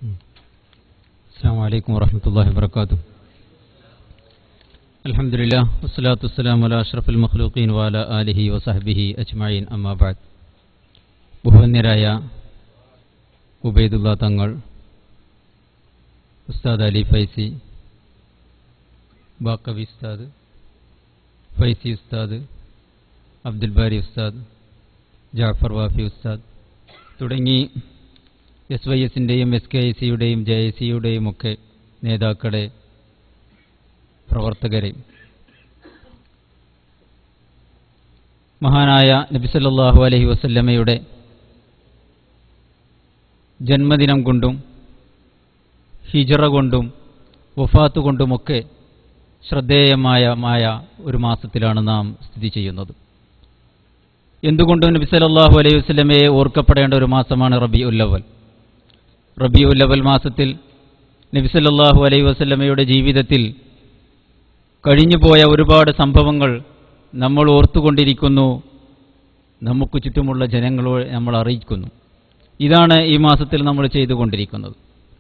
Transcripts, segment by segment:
السلام عليكم ورحمة الله وبركاته الحمد لله والصلاة والسلام على أشرف المخلوقين وعلى آله وصحبه أجمعين أما بعد ബഹുവന്യരായ ഉബൈദുള്ള തങ്ങൾ ഉസ്താദ് അലി ഫൈസി ബാക്കവി ഉസ്താദ് ഫൈസി ഉസ്താദ് അബ്ദുൽ ബാരി ഉസ്താദ് ജാഫർ വാഫി ഉസ്താദ് തുടങ്ങി എസ് വൈ എസിൻ്റെയും എസ് കെ ഐ സിയുടെയും ജെ ഐ സിയുടെയും ഒക്കെ നേതാക്കളെ പ്രവർത്തകരെ മഹാനായ നബിസല്ലാഹു അലഹി വസല്ലമയുടെ ജന്മദിനം കൊണ്ടും ഹിജറ കൊണ്ടും വഫാത്ത് കൊണ്ടുമൊക്കെ ശ്രദ്ധേയമായ മായ ഒരു മാസത്തിലാണ് നാം സ്ഥിതി ചെയ്യുന്നത് എന്തുകൊണ്ടും നബി സല്ലല്ലാഹു അലൈഹി വസല്ലമയെ ഓർക്കപ്പെടേണ്ട ഒരു മാസമാണ് റബി ഉല്ലവൽ റബി ഉല്ലവൽ മാസത്തിൽ നബി സല്ലല്ലാഹു അലൈഹി വസല്ലമയുടെ ജീവിതത്തിൽ കഴിഞ്ഞുപോയ ഒരുപാട് സംഭവങ്ങൾ നമ്മൾ ഓർത്തുകൊണ്ടിരിക്കുന്നു നമുക്ക് ചുറ്റുമുള്ള ജനങ്ങളോട് നമ്മൾ അറിയിക്കുന്നു ഇതാണ് ഈ മാസത്തിൽ നമ്മൾ ചെയ്തുകൊണ്ടിരിക്കുന്നത്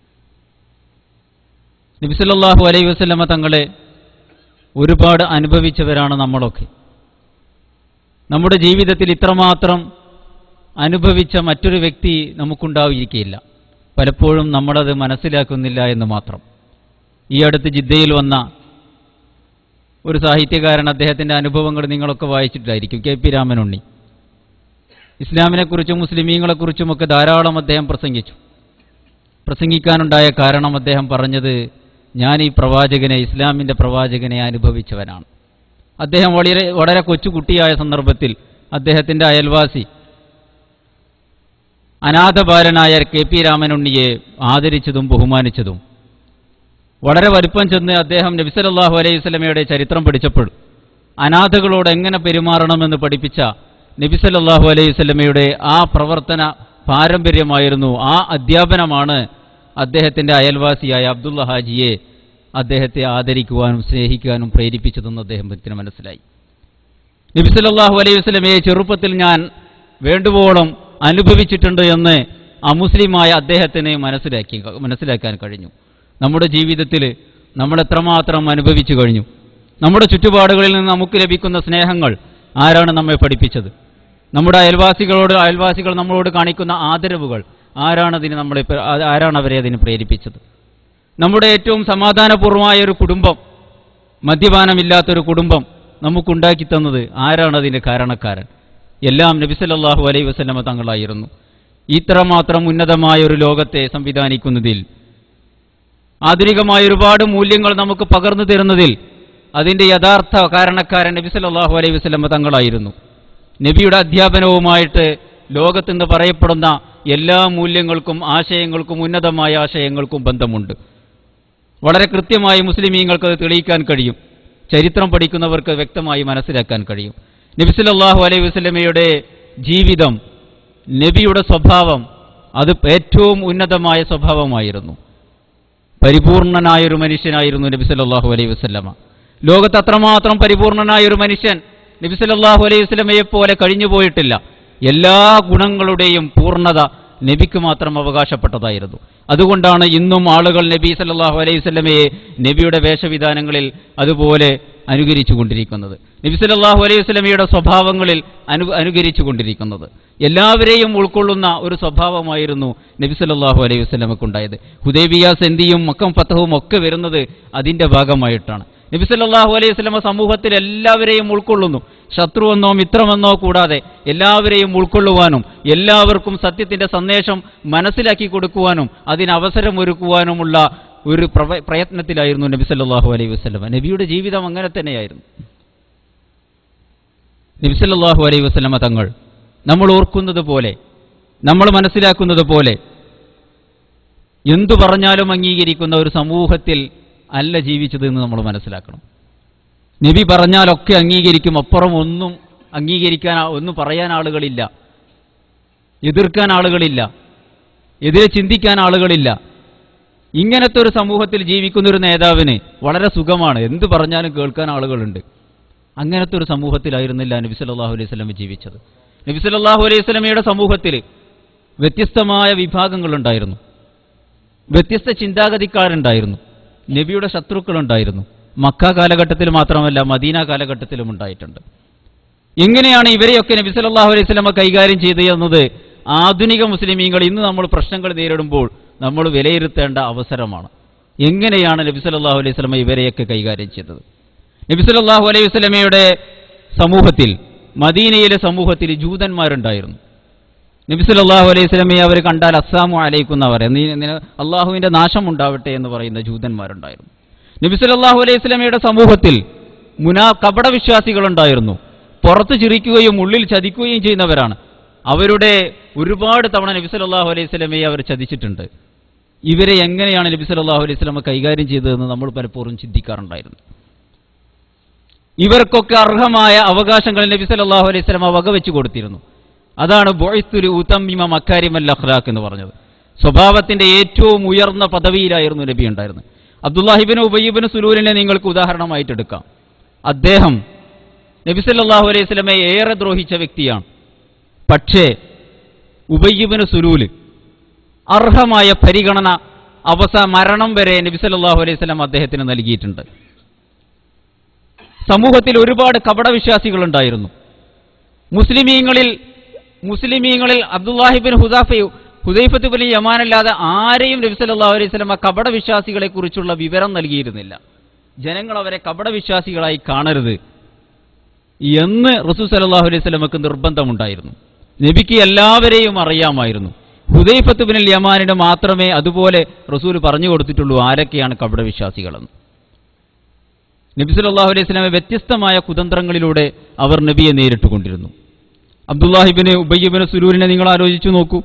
നബി സല്ലല്ലാഹു അലൈഹി വസല്ലമ തങ്ങളെ ഒരുപാട് അനുഭവിച്ചവരാണ് നമ്മളൊക്കെ നമ്മുടെ ജീവിതത്തിൽ ഇത്രമാത്രം അനുഭവിച്ച മറ്റൊരു വ്യക്തി നമുക്കുണ്ടായിരിക്കുകയില്ല പലപ്പോഴും നമ്മളത് മനസ്സിലാക്കുന്നില്ല എന്ന് മാത്രം ഈ അടുത്ത് ജിദ്ദയിൽ വന്ന ഒരു സാഹിത്യകാരൻ അദ്ദേഹത്തിൻ്റെ അനുഭവങ്ങൾ നിങ്ങളൊക്കെ വായിച്ചിട്ടായിരിക്കും കെ പി രാമനുണ്ണി ഇസ്ലാമിനെക്കുറിച്ചും മുസ്ലിമീങ്ങളെക്കുറിച്ചുമൊക്കെ ധാരാളം അദ്ദേഹം പ്രസംഗിച്ചു പ്രസംഗിക്കാനുണ്ടായ കാരണം അദ്ദേഹം പറഞ്ഞത് ഞാൻ ഈ പ്രവാചകനെ ഇസ്ലാമിൻ്റെ പ്രവാചകനെ അനുഭവിച്ചവനാണ് അദ്ദേഹം വളരെ വളരെ കൊച്ചുകുട്ടിയായ സന്ദർഭത്തിൽ അദ്ദേഹത്തിൻ്റെ അയൽവാസി അനാഥബാലനായ കെ പി രാമനുണ്ണിയെ ആദരിച്ചതും ബഹുമാനിച്ചതും വളരെ വലുപ്പം ചെന്ന് അദ്ദേഹം നബിസലല്ലാഹു അലൈഹി സ്വലമയുടെ ചരിത്രം പഠിച്ചപ്പോൾ അനാഥകളോട് എങ്ങനെ പെരുമാറണമെന്ന് പഠിപ്പിച്ച നബിസലല്ലാഹു അലൈഹി സ്വലമയുടെ ആ പ്രവർത്തന പാരമ്പര്യമായിരുന്നു ആ അധ്യാപനമാണ് അദ്ദേഹത്തിൻ്റെ അയൽവാസിയായ അബ്ദുള്ള ഹാജിയെ അദ്ദേഹത്തെ ആദരിക്കുവാനും സ്നേഹിക്കുവാനും പ്രേരിപ്പിച്ചതെന്ന് അദ്ദേഹത്തിന് മനസ്സിലായി നബിസലല്ലാഹു അലൈഹി വസ്ലമയെ ചെറുപ്പത്തിൽ ഞാൻ വേണ്ടുവോളം അനുഭവിച്ചിട്ടുണ്ട് എന്ന് അമുസ്ലിമായ അദ്ദേഹത്തിന് മനസ്സിലാക്കി മനസ്സിലാക്കാൻ കഴിഞ്ഞു നമ്മുടെ ജീവിതത്തിൽ നമ്മൾ എത്രമാത്രം അനുഭവിച്ചു കഴിഞ്ഞു നമ്മുടെ ചുറ്റുപാടുകളിൽ നിന്ന് നമുക്ക് ലഭിക്കുന്ന സ്നേഹങ്ങൾ ആരാണ് നമ്മെ പഠിപ്പിച്ചത് നമ്മുടെ അയൽവാസികളോട് അയൽവാസികൾ നമ്മളോട് കാണിക്കുന്ന ആദരവുകൾ ആരാണ് അതിന് നമ്മളെ പ്ര- ആ- ആരാണ് അവരെ അതിന് പ്രേരിപ്പിച്ചത് നമ്മുടെ ഏറ്റവും സമാധാനപൂർവമായ ഒരു കുടുംബം മദ്യപാനമില്ലാത്തൊരു കുടുംബം നമുക്കുണ്ടാക്കി തന്നത് ആരാണ് അതിൻ്റെ കാരണക്കാരൻ എല്ലാം നബിസല്ലാഹു അലൈഹി വസല്ലമ തങ്ങളായിരുന്നു ഇത്രമാത്രം ഉന്നതമായ ഒരു ലോകത്തെ സംവിധാനിക്കുന്നതിൽ ആധുനികമായ ഒരുപാട് മൂല്യങ്ങൾ നമുക്ക് പകർന്നു തരുന്നതിൽ അതിൻ്റെ യഥാർത്ഥ കാരണക്കാരൻ നബി സല്ലല്ലാഹു അലൈഹി വസല്ലമ തങ്ങളായിരുന്നു നബിയുടെ അധ്യാപനവുമായിട്ട് ലോകത്തെന്ന് പറയപ്പെടുന്ന എല്ലാ മൂല്യങ്ങൾക്കും ആശയങ്ങൾക്കും ഉന്നതമായ ആശയങ്ങൾക്കും ബന്ധമുണ്ട് വളരെ കൃത്യമായി മുസ്ലിമീങ്ങൾക്ക് അത് തെളിയിക്കാൻ കഴിയും ചരിത്രം പഠിക്കുന്നവർക്ക് വ്യക്തമായി മനസ്സിലാക്കാൻ കഴിയും നബി സല്ലല്ലാഹു അലൈഹി വസല്ലമയുടെ ജീവിതം നബിയുടെ സ്വഭാവം അത് ഏറ്റവും ഉന്നതമായ സ്വഭാവമായിരുന്നു പരിപൂർണനായ ഒരു മനുഷ്യനായിരുന്നു നബി സല്ലല്ലാഹു അലൈഹി വസല്ലമ ലോകത്ത് അത്രമാത്രം പരിപൂർണനായ ഒരു മനുഷ്യൻ നബി സല്ലല്ലാഹു അലൈഹി വസല്ലമയെ പോലെ കഴിഞ്ഞു പോയിട്ടില്ല എല്ലാ ഗുണങ്ങളുടെയും പൂർണ്ണത നബിക്ക് മാത്രം അവകാശപ്പെട്ടതായിരുന്നു അതുകൊണ്ടാണ് ഇന്നും ആളുകൾ നബി സല്ലല്ലാഹു അലൈഹി വസല്ലമയെ നബിയുടെ വേഷവിധാനങ്ങളിൽ അതുപോലെ അനുകരിച്ചു കൊണ്ടിരിക്കുന്നത് നബി സല്ലല്ലാഹു അലൈഹി വസല്ലമയുടെ സ്വഭാവങ്ങളിൽ അനു അനുകരിച്ചു കൊണ്ടിരിക്കുന്നത് എല്ലാവരെയും ഉൾക്കൊള്ളുന്ന ഒരു സ്വഭാവമായിരുന്നു നബി സല്ലല്ലാഹു അലൈഹി വസല്ലമക്കുണ്ടായത് ഹുദൈബിയ സെന്തിയും മക്കം ഫത്തഹും ഒക്കെ വരുന്നത് അതിൻ്റെ ഭാഗമായിട്ടാണ് നബി സല്ലല്ലാഹു അലൈഹി വസല്ലമ സമൂഹത്തിൽ എല്ലാവരെയും ഉൾക്കൊള്ളുന്നു ശത്രുവെന്നോ മിത്രമെന്നോ കൂടാതെ എല്ലാവരെയും ഉൾക്കൊള്ളുവാനും എല്ലാവർക്കും സത്യത്തിന്റെ സന്ദേശം മനസ്സിലാക്കി കൊടുക്കുവാനും അതിന് അവസരമൊരുക്കുവാനുമുള്ള ഒരു പ്രവ- പ്രയത്നത്തിലായിരുന്നു നബി സല്ലല്ലാഹു അലൈഹി വസല്ലമ നബിയുടെ ജീവിതം അങ്ങനെ തന്നെയായിരുന്നു നബി സല്ലല്ലാഹു അലൈഹി വസല്ലമ തങ്ങൾ നമ്മൾ ഓർക്കുന്നത് പോലെ നമ്മൾ മനസ്സിലാക്കുന്നത് പോലെ എന്തു പറഞ്ഞാലും അംഗീകരിക്കുന്ന ഒരു സമൂഹത്തിൽ അല്ല ജീവിച്ചത് എന്ന് നമ്മൾ മനസ്സിലാക്കണം നബി പറഞ്ഞാലൊക്കെ അംഗീകരിക്കും അപ്പുറം ഒന്നും അംഗീകരിക്കാൻ ആ- ഒന്നും പറയാൻ ആളുകളില്ല എതിർക്കാൻ ആളുകളില്ല എതിരെ ചിന്തിക്കാൻ ആളുകളില്ല ഇങ്ങനത്തെ ഒരു സമൂഹത്തിൽ ജീവിക്കുന്ന ഒരു നേതാവിന് വളരെ സുഖമാണ് എന്ത് പറഞ്ഞാലും കേൾക്കാൻ ആളുകളുണ്ട് അങ്ങനത്തെ ഒരു സമൂഹത്തിലായിരുന്നില്ല നബി സല്ലല്ലാഹു അലൈഹി വസല്ലം ജീവിച്ചത് നബി സല്ലല്ലാഹു അലൈഹി വസല്ലമയുടെ സമൂഹത്തിൽ വ്യത്യസ്തമായ വിഭാഗങ്ങളുണ്ടായിരുന്നു വ്യത്യസ്ത ചിന്താഗതിക്കാരുണ്ടായിരുന്നു നബിയുടെ ശത്രുക്കളുണ്ടായിരുന്നു മക്ക കാലഘട്ടത്തിൽ മാത്രമല്ല മദീന കാലഘട്ടത്തിലും ഉണ്ടായിട്ടുണ്ട് എങ്ങനെയാണ് ഇവരെയൊക്കെ നബി സല്ലല്ലാഹു അലൈഹി സ്വലമ കൈകാര്യം ചെയ്തത് എന്നത് ആധുനിക മുസ്ലിമീങ്ങൾ ഇന്ന് നമ്മൾ പ്രശ്നങ്ങൾ നേരിടുമ്പോൾ നമ്മൾ വിലയിരുത്തേണ്ട അവസരമാണ് എങ്ങനെയാണ് നബി സല്ലല്ലാഹു അലൈഹി സ്വലമ ഇവരെയൊക്കെ കൈകാര്യം ചെയ്തത് നബി സല്ലല്ലാഹു അലൈഹി വസല്ലമയുടെ സമൂഹത്തിൽ മദീനയിലെ സമൂഹത്തിൽ ജൂതന്മാരുണ്ടായിരുന്നു നബി സല്ലല്ലാഹു അലൈഹി സ്വലമയെ അവർ കണ്ടാൽ അസ്സാമു അലൈക്കും എന്നാ പറയാം നീ നിന- അള്ളാഹുവിന്റെ നാശം ഉണ്ടാവട്ടെ എന്ന് പറയുന്ന ജൂതന്മാരുണ്ടായിരുന്നു നബി സല്ലല്ലാഹു അലൈഹി സ്വലമയുടെ സമൂഹത്തിൽ മുനാ കപട വിശ്വാസികളുണ്ടായിരുന്നു പുറത്ത് ചിരിക്കുകയും ഉള്ളിൽ ചതിക്കുകയും ചെയ്യുന്നവരാണ് അവരുടെ ഒരുപാട് തവണ നബി സല്ലല്ലാഹു അലൈഹി സ്വലമയെ അവർ ചതിച്ചിട്ടുണ്ട് ഇവരെ എങ്ങനെയാണ് നബി സല്ലല്ലാഹു അലൈഹി സ്വലമ കൈകാര്യം ചെയ്തതെന്ന് നമ്മൾ പലപ്പോഴും ചിന്തിക്കാറുണ്ടായിരുന്നു ഇവർക്കൊക്കെ അർഹമായ അവകാശങ്ങൾ നബി സല്ലല്ലാഹു അലൈഹി സ്വലമ വകവെച്ചു കൊടുത്തിരുന്നു അതാണ് ബോയ്സ്തുരു ഉത്തമ്മിമ മക്കാരിമൽ അഖ്ലാഖ് എന്ന് പറഞ്ഞത് സ്വഭാവത്തിന്റെ ഏറ്റവും ഉയർന്ന പദവിയിലായിരുന്നു നബി ഉണ്ടായിരുന്നത് അബ്ദുല്ലാഹിബിന് ഉബയ്യബിന് സുലൂലിനെ നിങ്ങൾക്ക് ഉദാഹരണമായിട്ട് എടുക്കാം അദ്ദേഹം നബി സല്ലല്ലാഹു അലൈഹി സ്വലമയെ ഏറെ ദ്രോഹിച്ച വ്യക്തിയാണ് പക്ഷേ ഉബയ്യബിന് സുലൂല് അർഹമായ പരിഗണന അവസാ മരണം വരെ നബി സല്ലല്ലാഹു അലൈഹി സ്വലം അദ്ദേഹത്തിന് നൽകിയിട്ടുണ്ട് സമൂഹത്തിൽ ഒരുപാട് കപടവിശ്വാസികളുണ്ടായിരുന്നു മുസ്ലിമീങ്ങളിൽ മുസ്ലിമീങ്ങളിൽ അബ്ദുല്ലാഹിബിൻ ഹുദാഫയു ഹുദൈഫത്ത് ബലി യമാനല്ലാതെ ആരെയും നബി സല്ലല്ലാഹു അലൈഹി വസല്ലമ കപടവിശ്വാസികളെ കുറിച്ചുള്ള വിവരം നൽകിയിരുന്നില്ല ജനങ്ങൾ അവരെ കപടവിശ്വാസികളായി കാണരുത് എന്ന് റസൂൽ സല്ലല്ലാഹു അലൈഹി വസല്ലമക്ക് നിർബന്ധമുണ്ടായിരുന്നു നബിക്ക് എല്ലാവരെയും അറിയാമായിരുന്നു ഹുദൈഫത്ത് ബിൻ യമാനിന് മാത്രമേ അതുപോലെ റസൂൽ പറഞ്ഞു കൊടുത്തിട്ടുള്ളൂ ആരൊക്കെയാണ് കപടവിശ്വാസികളെന്ന് നബി സല്ലല്ലാഹു അലൈഹി വസല്ലമ വ്യത്യസ്തമായ കുതന്ത്രങ്ങളിലൂടെ അവർ നബിയെ നേരിട്ട് കൊണ്ടിരുന്നു അബ്ദുല്ലാഹിബിന് ഉബയ്യബിന് സുരൂരിനെ നിങ്ങൾ ആലോചിച്ചു നോക്കൂ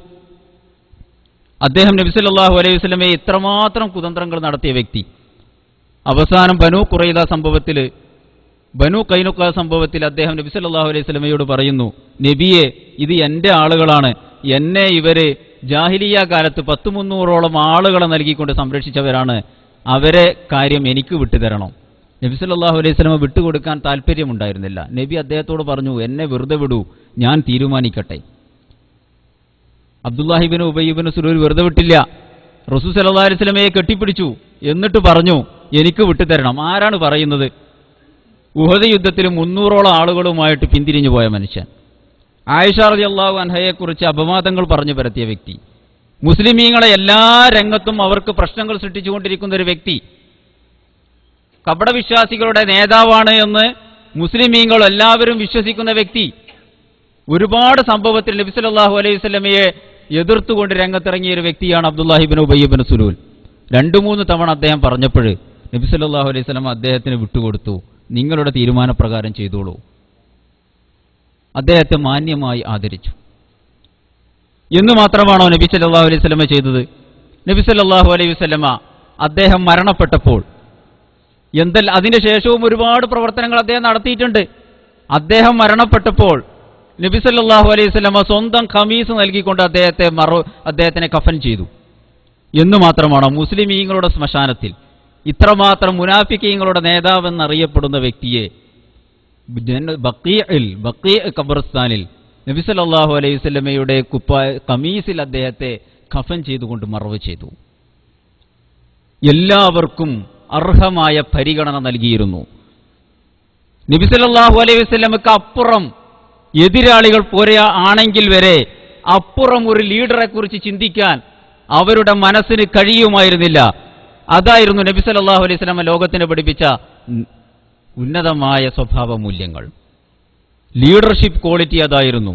അദ്ദേഹം നബി സല്ലല്ലാഹു അലൈഹി വസല്ലമയെ ഇത്രമാത്രം കുതന്ത്രങ്ങൾ നടത്തിയ വ്യക്തി അവസാനം ബനു കുറൈദ സംഭവത്തിൽ ബനു കൈനുക്ക സംഭവത്തിൽ അദ്ദേഹം നബി സല്ലല്ലാഹു അലൈഹി വസല്ലമയോട് പറയുന്നു നബിയെ ഇത് എൻ്റെ ആളുകളാണ് എന്നെ ഇവര് ജാഹിലിയ കാലത്ത് പത്ത് മുന്നൂറോളം ആളുകളെ നൽകിക്കൊണ്ട് സംരക്ഷിച്ചവരാണ് അവരെ കാര്യം എനിക്ക് വിട്ടുതരണം നബി സല്ലല്ലാഹു അലൈഹി വസല്ലമ വിട്ടുകൊടുക്കാൻ താല്പര്യമുണ്ടായിരുന്നില്ല നബി അദ്ദേഹത്തോട് പറഞ്ഞു എന്നെ വെറുതെ വിടൂ ഞാൻ തീരുമാനിക്കട്ടെ അബ്ദുല്ലാഹിബിന് ഉബയ്യബിന് സുരൂർ വെറുതെ വിട്ടില്ല റസൂ സല്ലല്ലാഹു അലൈഹി വസല്ലമയെ കെട്ടിപ്പിടിച്ചു എന്നിട്ട് പറഞ്ഞു എനിക്ക് വിട്ടുതരണം ആരാണ് പറയുന്നത് ഉഹദ് യുദ്ധത്തിൽ മുന്നൂറോളം ആളുകളുമായിട്ട് പിന്തിരിഞ്ഞു പോയ മനുഷ്യൻ ആയിഷ റളിയല്ലാഹു അൻഹയെക്കുറിച്ച് അപവാദങ്ങൾ പറഞ്ഞു പരത്തിയ വ്യക്തി മുസ്ലിമീങ്ങളെ എല്ലാ രംഗത്തും അവർക്ക് പ്രശ്നങ്ങൾ സൃഷ്ടിച്ചുകൊണ്ടിരിക്കുന്ന ഒരു വ്യക്തി കപടവിശ്വാസികളുടെ നേതാവാണ് എന്ന് മുസ്ലിമീങ്ങൾ എല്ലാവരും വിശ്വസിക്കുന്ന വ്യക്തി ഒരുപാട് സംഭവത്തിൽ നബി സല്ലല്ലാഹു അലൈഹി വസല്ലമയെ എതിർത്തുകൊണ്ട് രംഗത്തിറങ്ങിയ ഒരു വ്യക്തിയാണ് അബ്ദുല്ലാഹിബിൻ ഉബയ്യബിൻ സുലൂൽ രണ്ടു മൂന്ന് തവണ അദ്ദേഹം പറഞ്ഞപ്പോൾ നബി സല്ലല്ലാഹു അലൈഹി വസല്ലമ അദ്ദേഹത്തിന് വിട്ടുകൊടുത്തു നിങ്ങളുടെ തീരുമാനപ്രകാരം ചെയ്തോളൂ അദ്ദേഹത്തെ മാന്യമായി ആദരിച്ചു എന്ന് മാത്രമാണോ നബി സല്ലല്ലാഹു അലൈഹി വസല്ലമ ചെയ്തത് നബി സല്ലല്ലാഹു അലൈഹി വസല്ലമ അദ്ദേഹം മരണപ്പെട്ടപ്പോൾ എന്തെല്ലാം അതിനുശേഷവും ഒരുപാട് പ്രവർത്തനങ്ങൾ അദ്ദേഹം നടത്തിയിട്ടുണ്ട് അദ്ദേഹം മരണപ്പെട്ടപ്പോൾ നബി സല്ലല്ലാഹു അലൈഹി വസല്ലമ സ്വന്തം ഖമീസ് നൽകിക്കൊണ്ട് അദ്ദേഹത്തെ മറു അദ്ദേഹത്തിനെ കഫൻ ചെയ്തു എന്ന് മാത്രമാണോ മുസ്ലിമീങ്ങളുടെ ശ്മശാനത്തിൽ ഇത്രമാത്രം മുനാഫിക്കീങ്ങളുടെ നേതാവെന്നറിയപ്പെടുന്ന വ്യക്തിയെ ജന്ന- ബക്കീഇൽ ബക്കീ ഖബർസ്ഥാനിൽ നബി സല്ലല്ലാഹു അലൈഹി വസല്ലമയുടെ കുപ്പായ കമീസിൽ അദ്ദേഹത്തെ ഖഫൻ ചെയ്തുകൊണ്ട് മറവ് ചെയ്തു എല്ലാവർക്കും അർഹമായ പരിഗണന നൽകിയിരുന്നു നബി സല്ലല്ലാഹു അലൈഹി വസല്ലമക്ക് അപ്പുറം എതിരാളികൾ പോരാ ആണെങ്കിൽ വരെ അപ്പുറം ഒരു ലീഡറെ കുറിച്ച് ചിന്തിക്കാൻ അവരുടെ മനസ്സിന് കഴിയുമായിരുന്നില്ല അതായിരുന്നു നബി സല്ലല്ലാഹു അലൈഹി വസല്ലമ ലോകത്തിന് പഠിപ്പിച്ച ഉം, ഉന്നതമായ സ്വഭാവ മൂല്യങ്ങൾ ലീഡർഷിപ്പ് ക്വാളിറ്റി അതായിരുന്നു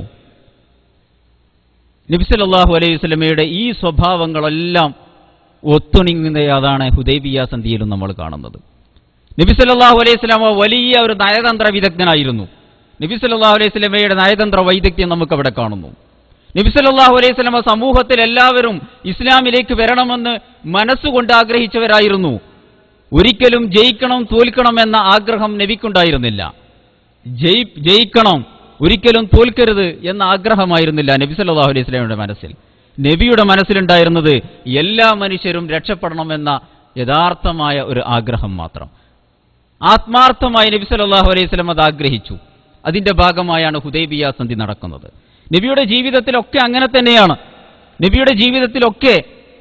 നബി സല്ലല്ലാഹു അലൈഹി വസല്ലമയുടെ ഈ സ്വഭാവങ്ങളെല്ലാം ഒത്തുണിങ്ങുന്ന അതാണ് ഹുദൈബിയ സന്ധിയിലും നമ്മൾ കാണുന്നത് നബി സല്ലല്ലാഹു അലൈഹി വസല്ലമ വലിയ ഒരു നയതന്ത്ര വിദഗ്ധനായിരുന്നു നബി സല്ലല്ലാഹു അലൈഹി വസല്ലമയുടെ നയതന്ത്ര വൈദഗ്ധ്യം നമുക്ക് അവിടെ കാണുന്നു നബി സല്ലല്ലാഹു അലൈഹി വസല്ലമ സമൂഹത്തിൽ എല്ലാവരും ഇസ്ലാമിലേക്ക് വരണമെന്ന് മനസ്സുകൊണ്ട് ആഗ്രഹിച്ചവരായിരുന്നു ഒരിക്കലും ജയിക്കണം തോൽക്കണം എന്ന ആഗ്രഹം നബിക്കുണ്ടായിരുന്നില്ല ജയി ജയിക്കണം ഒരിക്കലും തോൽക്കരുത് എന്ന ആഗ്രഹമായിരുന്നില്ല നബി സല്ലല്ലാഹു അലൈഹി വസല്ലമയുടെ മനസ്സിൽ നബിയുടെ മനസ്സിലുണ്ടായിരുന്നത് എല്ലാ മനുഷ്യരും രക്ഷപ്പെടണമെന്ന യഥാർത്ഥമായ ഒരു ആഗ്രഹം മാത്രം ആത്മാർത്ഥമായി നബി സല്ലല്ലാഹു അലൈഹി വസല്ലം അത് ആഗ്രഹിച്ചു അതിന്റെ ഭാഗമായാണ് ഹുദൈബിയ സന്ധി നടക്കുന്നത് നബിയുടെ ജീവിതത്തിലൊക്കെ അങ്ങനെ തന്നെയാണ് നബിയുടെ ജീവിതത്തിലൊക്കെ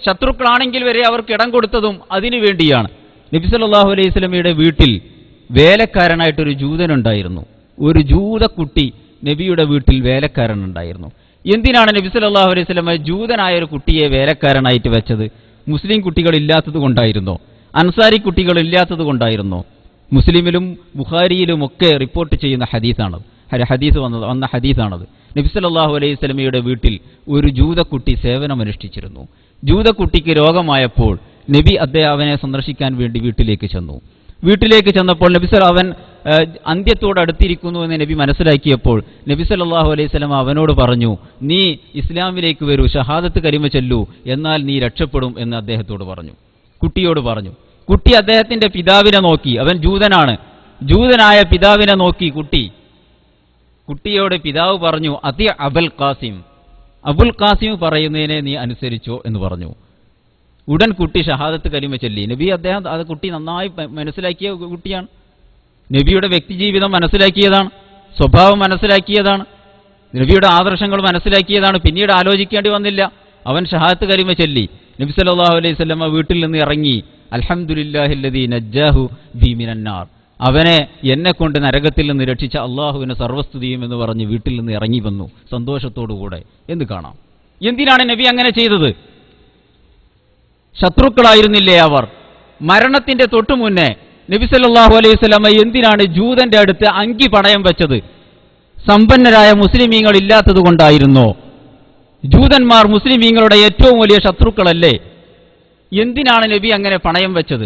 ശത്രുക്കളാണെങ്കിൽ വരെ അവർക്ക് ഇടം കൊടുത്തതും അതിനു വേണ്ടിയാണ് നബി സല്ലല്ലാഹു അലൈഹി സ്വലമയുടെ വീട്ടിൽ വേലക്കാരനായിട്ടൊരു ജൂതനുണ്ടായിരുന്നു ഒരു ജൂതക്കുട്ടി നബിയുടെ വീട്ടിൽ വേലക്കാരനുണ്ടായിരുന്നു എന്തിനാണ് നബി സല്ലല്ലാഹു അലൈഹി സ്വലമ ജൂതനായ ഒരു കുട്ടിയെ വേലക്കാരനായിട്ട് വെച്ചത് മുസ്ലിം കുട്ടികൾ ഇല്ലാത്തത് കൊണ്ടായിരുന്നോ അൻസാരി കുട്ടികൾ ഇല്ലാത്തത് കൊണ്ടായിരുന്നോ മുസ്ലിമിലും ബുഖാരിയിലും ഒക്കെ റിപ്പോർട്ട് ചെയ്യുന്ന ഹദീസാണ് ഹര- ഹദീസ് വന്നത് വന്ന ഹദീസാണത് നബി സല്ലല്ലാഹു അലൈഹി സ്വലമയുടെ വീട്ടിൽ ഒരു ജൂതക്കുട്ടി സേവനമനുഷ്ഠിച്ചിരുന്നു ജൂതക്കുട്ടിക്ക് രോഗമായപ്പോൾ നബി അദ്ദേഹം അവനെ സന്ദർശിക്കാൻ വേണ്ടി വീട്ടിലേക്ക് ചെന്നു വീട്ടിലേക്ക് ചെന്നപ്പോൾ നബി സല അവൻ ആ, അന്ത്യത്തോട് അടുത്തിരിക്കുന്നു എന്ന് നബി മനസ്സിലാക്കിയപ്പോൾ നബി സല്ലല്ലാഹു അലൈഹി സ്വലം അവനോട് പറഞ്ഞു നീ ഇസ്ലാമിലേക്ക് വരൂ ഷഹാദത്ത് കരിമ ചെല്ലൂ എന്നാൽ നീ രക്ഷപ്പെടും എന്ന് അദ്ദേഹത്തോട് പറഞ്ഞു കുട്ടിയോട് പറഞ്ഞു കുട്ടി അദ്ദേഹത്തിന്റെ പിതാവിനെ നോക്കി അവൻ ജൂതനാണ് ജൂതനായ പിതാവിനെ നോക്കി കുട്ടി കുട്ടിയോട് പിതാവ് പറഞ്ഞു അതി അബുൽ ഖാസിം അബുൽ ഖാസിം പറയുന്നതിനെ നീ അനുസരിച്ചോ എന്ന് പറഞ്ഞു ഉടൻ കുട്ടി ഷഹാദത്ത് കലിമ ചൊല്ലി നബി അദ്ദേഹം അത് കുട്ടി നന്നായി പ- മനസ്സിലാക്കിയ കുട്ടിയാണ് നബിയുടെ വ്യക്തിജീവിതം മനസ്സിലാക്കിയതാണ് സ്വഭാവം മനസ്സിലാക്കിയതാണ് നബിയുടെ ആദർശങ്ങൾ മനസ്സിലാക്കിയതാണ് പിന്നീട് ആലോചിക്കേണ്ടി വന്നില്ല അവൻ ഷഹാദത്ത് കലിമ ചൊല്ലി നബി സല്ലല്ലാഹു അലൈഹി വസല്ലമ വീട്ടിൽ നിന്ന് ഇറങ്ങി അൽഹംദുലില്ലാഹില്ലദീ നജ്ജാഹു ബി മിനന്നാർ അവനെ എന്നെ കൊണ്ട് നരകത്തിൽ നിന്ന് രക്ഷിച്ച അള്ളാഹുവിന് സർവസ്തുതിയും എന്ന് പറഞ്ഞ് വീട്ടിൽ നിന്ന് ഇറങ്ങി വന്നു സന്തോഷത്തോടുകൂടെ എന്ന് കാണാം എന്തിനാണ് നബി അങ്ങനെ ചെയ്തത് ശത്രുക്കളായിരുന്നില്ലേ അവർ മരണത്തിന്റെ തൊട്ടു മുന്നേ നബി സല്ലല്ലാഹു അലൈഹി വസല്ലമ എന്തിനാണ് ജൂതന്റെ അടുത്ത് അങ്കി പണയം വെച്ചത് സമ്പന്നരായ മുസ്ലിമീങ്ങൾ ഇല്ലാത്തത് കൊണ്ടായിരുന്നോ ജൂതന്മാർ മുസ്ലിമീങ്ങളുടെ ഏറ്റവും വലിയ ശത്രുക്കളല്ലേ എന്തിനാണ് നബി അങ്ങനെ പണയം വെച്ചത്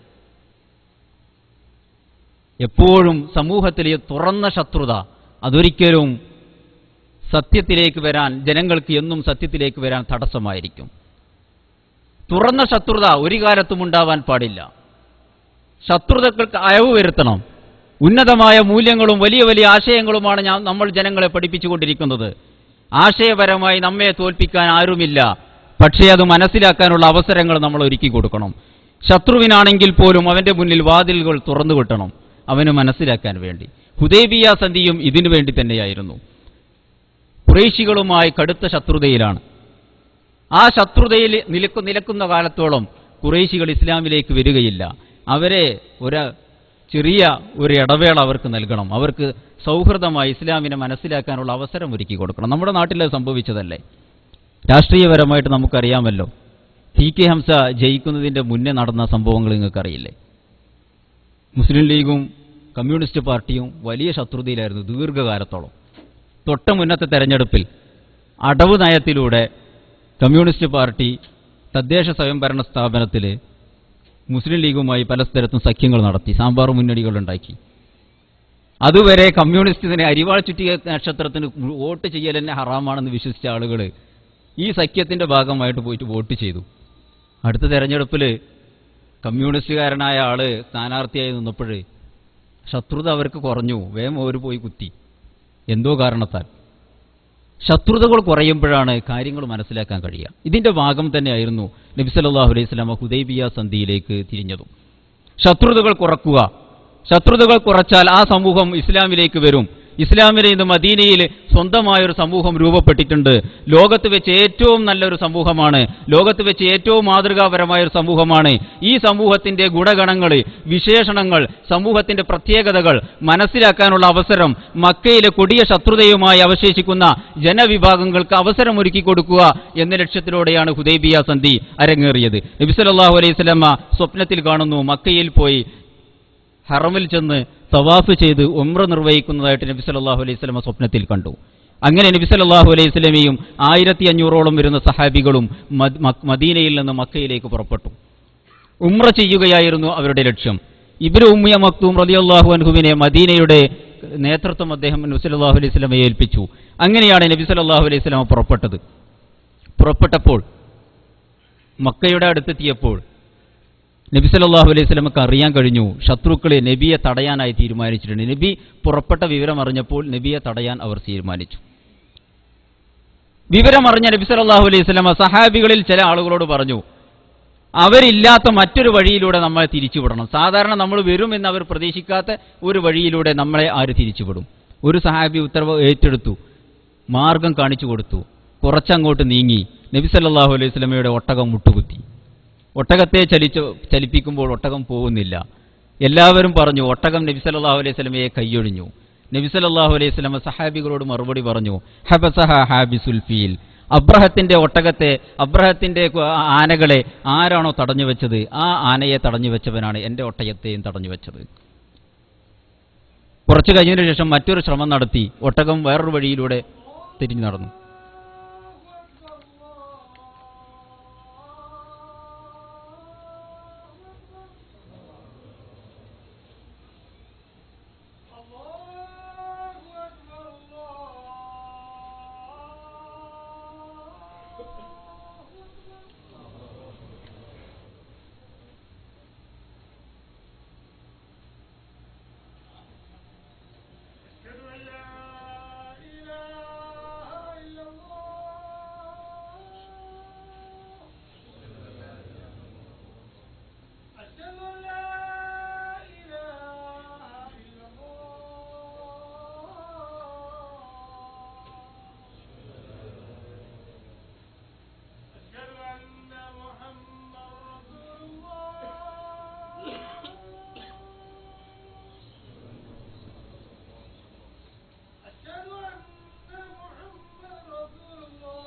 എപ്പോഴും സമൂഹത്തിലെ തുറന്ന ശത്രുത അതൊരിക്കലും സത്യത്തിലേക്ക് വരാൻ ജനങ്ങൾക്ക് എന്നും സത്യത്തിലേക്ക് വരാൻ തടസ്സമായിരിക്കും തുറന്ന ശത്രുത ഒരു കാലത്തും ഉണ്ടാവാൻ പാടില്ല ശത്രുതകൾക്ക് അയവ് വരുത്തണം ഉന്നതമായ മൂല്യങ്ങളും വലിയ വലിയ ആശയങ്ങളുമാണ് ഞാൻ നമ്മൾ ജനങ്ങളെ പഠിപ്പിച്ചുകൊണ്ടിരിക്കുന്നത് ആശയപരമായി നമ്മെ തോൽപ്പിക്കാൻ ആരുമില്ല പക്ഷേ അത് മനസ്സിലാക്കാനുള്ള അവസരങ്ങൾ നമ്മൾ ഒരുക്കി കൊടുക്കണം ശത്രുവിനാണെങ്കിൽ പോലും അവന്റെ മുന്നിൽ വാതിലുകൾ തുറന്നു കിട്ടണം അവന് മനസ്സിലാക്കാൻ വേണ്ടി ഹുദൈബിയ സന്ധിയും ഇതിനു വേണ്ടി തന്നെയായിരുന്നു കുറേശികളുമായി കടുത്ത ശത്രുതയിലാണ് ആ ശത്രുതയിൽ നിലക്കു നിലക്കുന്ന കാലത്തോളം കുറേശികൾ ഇസ്ലാമിലേക്ക് വരികയില്ല അവരെ ഒരു ചെറിയ ഒരു ഇടവേള അവർക്ക് നൽകണം അവർക്ക് സൗഹൃദമായി ഇസ്ലാമിനെ മനസ്സിലാക്കാനുള്ള അവസരം ഒരുക്കി കൊടുക്കണം നമ്മുടെ നാട്ടിൽ അത് സംഭവിച്ചതല്ലേ രാഷ്ട്രീയപരമായിട്ട് നമുക്കറിയാമല്ലോ ടി കെ ഹംസ ജയിക്കുന്നതിൻ്റെ മുന്നേ നടന്ന സംഭവങ്ങൾ നിങ്ങൾക്കറിയില്ലേ മുസ്ലിം ലീഗും കമ്മ്യൂണിസ്റ്റ് പാർട്ടിയും വലിയ ശത്രുതയിലായിരുന്നു ദീർഘകാലത്തോളം തൊട്ട മുന്നത്തെ തെരഞ്ഞെടുപ്പിൽ അടവ് നയത്തിലൂടെ കമ്മ്യൂണിസ്റ്റ് പാർട്ടി തദ്ദേശ സ്വയംഭരണ സ്ഥാപനത്തിൽ മുസ്ലിം ലീഗുമായി പല സ്ഥലത്തും സഖ്യങ്ങൾ നടത്തി സാമ്പാർ മുന്നണികൾ ഉണ്ടാക്കി അതുവരെ കമ്മ്യൂണിസ്റ്റിനെ അരിവാൾ ചുറ്റിയ നക്ഷത്രത്തിന് വോട്ട് ചെയ്യൽ തന്നെ ഹറാമാണെന്ന് വിശ്വസിച്ച ആളുകൾ ഈ സഖ്യത്തിന്റെ ഭാഗമായിട്ട് പോയിട്ട് വോട്ട് ചെയ്തു അടുത്ത തെരഞ്ഞെടുപ്പിൽ കമ്മ്യൂണിസ്റ്റുകാരനായ ആള് സ്ഥാനാർത്ഥിയായി നിന്നപ്പോൾ ശത്രുത അവർക്ക് കുറഞ്ഞു വേഗം അവർ പോയി കുത്തി എന്തോ കാരണത്താൽ ശത്രുതകൾ കുറയുമ്പോഴാണ് കാര്യങ്ങൾ മനസ്സിലാക്കാൻ കഴിയുക ഇതിന്റെ ഭാഗം തന്നെയായിരുന്നു നബി സല്ലല്ലാഹു അലൈഹി സ്വലാമ ഹുദൈബിയ സന്ധിയിലേക്ക് തിരിഞ്ഞതും ശത്രുതകൾ കുറക്കുക ശത്രുതകൾ കുറച്ചാൽ ആ സമൂഹം ഇസ്ലാമിലേക്ക് വരും ഇസ്ലാമിലെ ഇന്ന് മദീനയിൽ സ്വന്തമായൊരു സമൂഹം രൂപപ്പെട്ടിട്ടുണ്ട് ലോകത്ത് വെച്ച് ഏറ്റവും നല്ലൊരു സമൂഹമാണ് ലോകത്ത് വെച്ച് ഏറ്റവും മാതൃകാപരമായ ഒരു സമൂഹമാണ് ഈ സമൂഹത്തിന്റെ ഗുണഗണങ്ങൾ വിശേഷണങ്ങൾ സമൂഹത്തിന്റെ പ്രത്യേകതകൾ മനസ്സിലാക്കാനുള്ള അവസരം മക്കയിലെ കൊടിയ ശത്രുതയുമായി അവശേഷിക്കുന്ന ജനവിഭാഗങ്ങൾക്ക് അവസരമൊരുക്കി കൊടുക്കുക എന്ന ലക്ഷ്യത്തിലൂടെയാണ് ഹുദൈബിയ സന്ധി അരങ്ങേറിയത് നബി സല്ലല്ലാഹു അലൈഹി വസല്ലമ സ്വപ്നത്തിൽ കാണുന്നു മക്കയിൽ പോയി ഹറമിൽ ചെന്ന് തവാഫ് ചെയ്ത് ഉംറ നിർവഹിക്കുന്നതായിട്ട് നബി സല്ലല്ലാഹു അലൈഹി സ്വലമ സ്വപ്നത്തിൽ കണ്ടു അങ്ങനെ നബി സല്ലല്ലാഹു അലൈഹി സ്വലമയും ആയിരത്തി അഞ്ഞൂറോളം വരുന്ന സഹാബികളും മദ്- മക്- മദീനയിൽ നിന്ന് മക്കയിലേക്ക് പുറപ്പെട്ടു ഉംറ ചെയ്യുകയായിരുന്നു അവരുടെ ലക്ഷ്യം ഇബ്രു ഉമ്മിയ മക്തൂം റളിയല്ലാഹു അൻഹുവിനെ മദീനയുടെ നേതൃത്വം അദ്ദേഹം നബി സല്ലല്ലാഹു അലൈഹി സ്വലമയെ ഏൽപ്പിച്ചു അങ്ങനെയാണ് നബി സല്ലല്ലാഹു അലൈഹി സ്വലമ പുറപ്പെട്ടത് പുറപ്പെട്ടപ്പോൾ മക്കയുടെ അടുത്തെത്തിയപ്പോൾ നബി സല്ലല്ലാഹു അലൈഹി സ്വലമക്ക് അറിയാൻ കഴിഞ്ഞു ശത്രുക്കളെ നബിയെ തടയാനായി തീരുമാനിച്ചിട്ടുണ്ട് നബി പുറപ്പെട്ട വിവരം അറിഞ്ഞപ്പോൾ നബിയെ തടയാൻ അവർ തീരുമാനിച്ചു വിവരമറിഞ്ഞ നബി സല്ലല്ലാഹു അലൈഹി സ്വലമ സഹാബികളിൽ ചില ആളുകളോട് പറഞ്ഞു അവരില്ലാത്ത മറ്റൊരു വഴിയിലൂടെ നമ്മളെ തിരിച്ചുവിടണം സാധാരണ നമ്മൾ വരുമെന്ന് അവർ പ്രതീക്ഷിക്കാത്ത ഒരു വഴിയിലൂടെ നമ്മളെ ആര് തിരിച്ചുവിടും ഒരു സഹാബി ഉത്തരവ് ഏറ്റെടുത്തു മാർഗം കാണിച്ചു കൊടുത്തു കുറച്ചങ്ങോട്ട് നീങ്ങി നബി സല്ലല്ലാഹു അലൈഹി വസല്ലമയുടെ ഒട്ടകം മുട്ടുകുത്തി ഒട്ടകത്തെ ചലിച്ചു ചലിപ്പിക്കുമ്പോൾ ഒട്ടകം പോകുന്നില്ല എല്ലാവരും പറഞ്ഞു ഒട്ടകം നബി സല്ലല്ലാഹു അലൈഹി വസല്ലമയെ കൈയൊഴിഞ്ഞു നബി സല്ലല്ലാഹു അലൈഹി വസല്ലമ സഹാബികളോട് മറുപടി പറഞ്ഞു ഹബസഹ ഹാബിസുൽ ഫീൽ അബ്രഹത്തിന്റെ ഒട്ടകത്തെ അബ്രഹത്തിന്റെ കു- ആനകളെ ആരാണോ തടഞ്ഞു വെച്ചത് ആ ആനയെ തടഞ്ഞു വെച്ചവനാണ് എൻ്റെ ഒട്ടകത്തെയും തടഞ്ഞു വെച്ചത് കുറച്ചു കഴിഞ്ഞതിന് ശേഷം മറ്റൊരു ശ്രമം നടത്തി ഒട്ടകം വേറൊരു വഴിയിലൂടെ തിരിഞ്ഞു നടന്നു أشهد أن لا إله إلا الله أشهد أن لا إله إلا الله أشهد أن محمدا رسول الله أشهد أن محمد رسول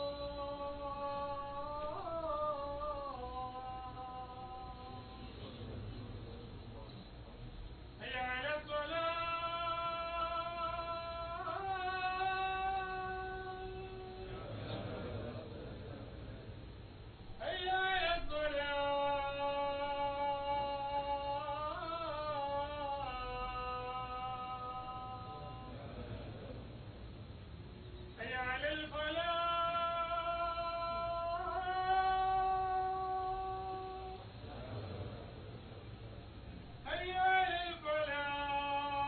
الله هيا على الصلاة هيا على الصلاة هيا على الفلاح هيا على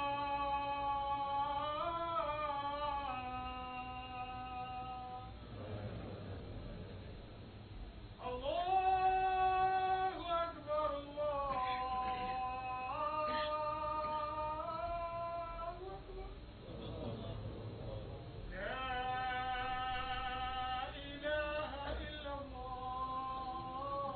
الفلاح الله أكبر الله أكبر لا إله إلا الله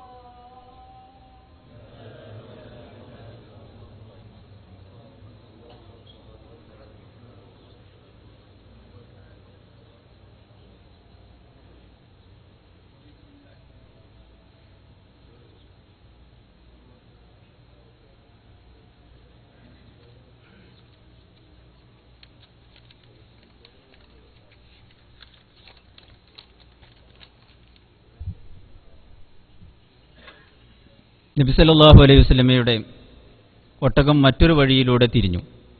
നബി സല്ലല്ലാഹു അലൈഹി വസല്ലമയുടെ ഒട്ടകം മറ്റൊരു വഴിയിലൂടെ തിരിഞ്ഞു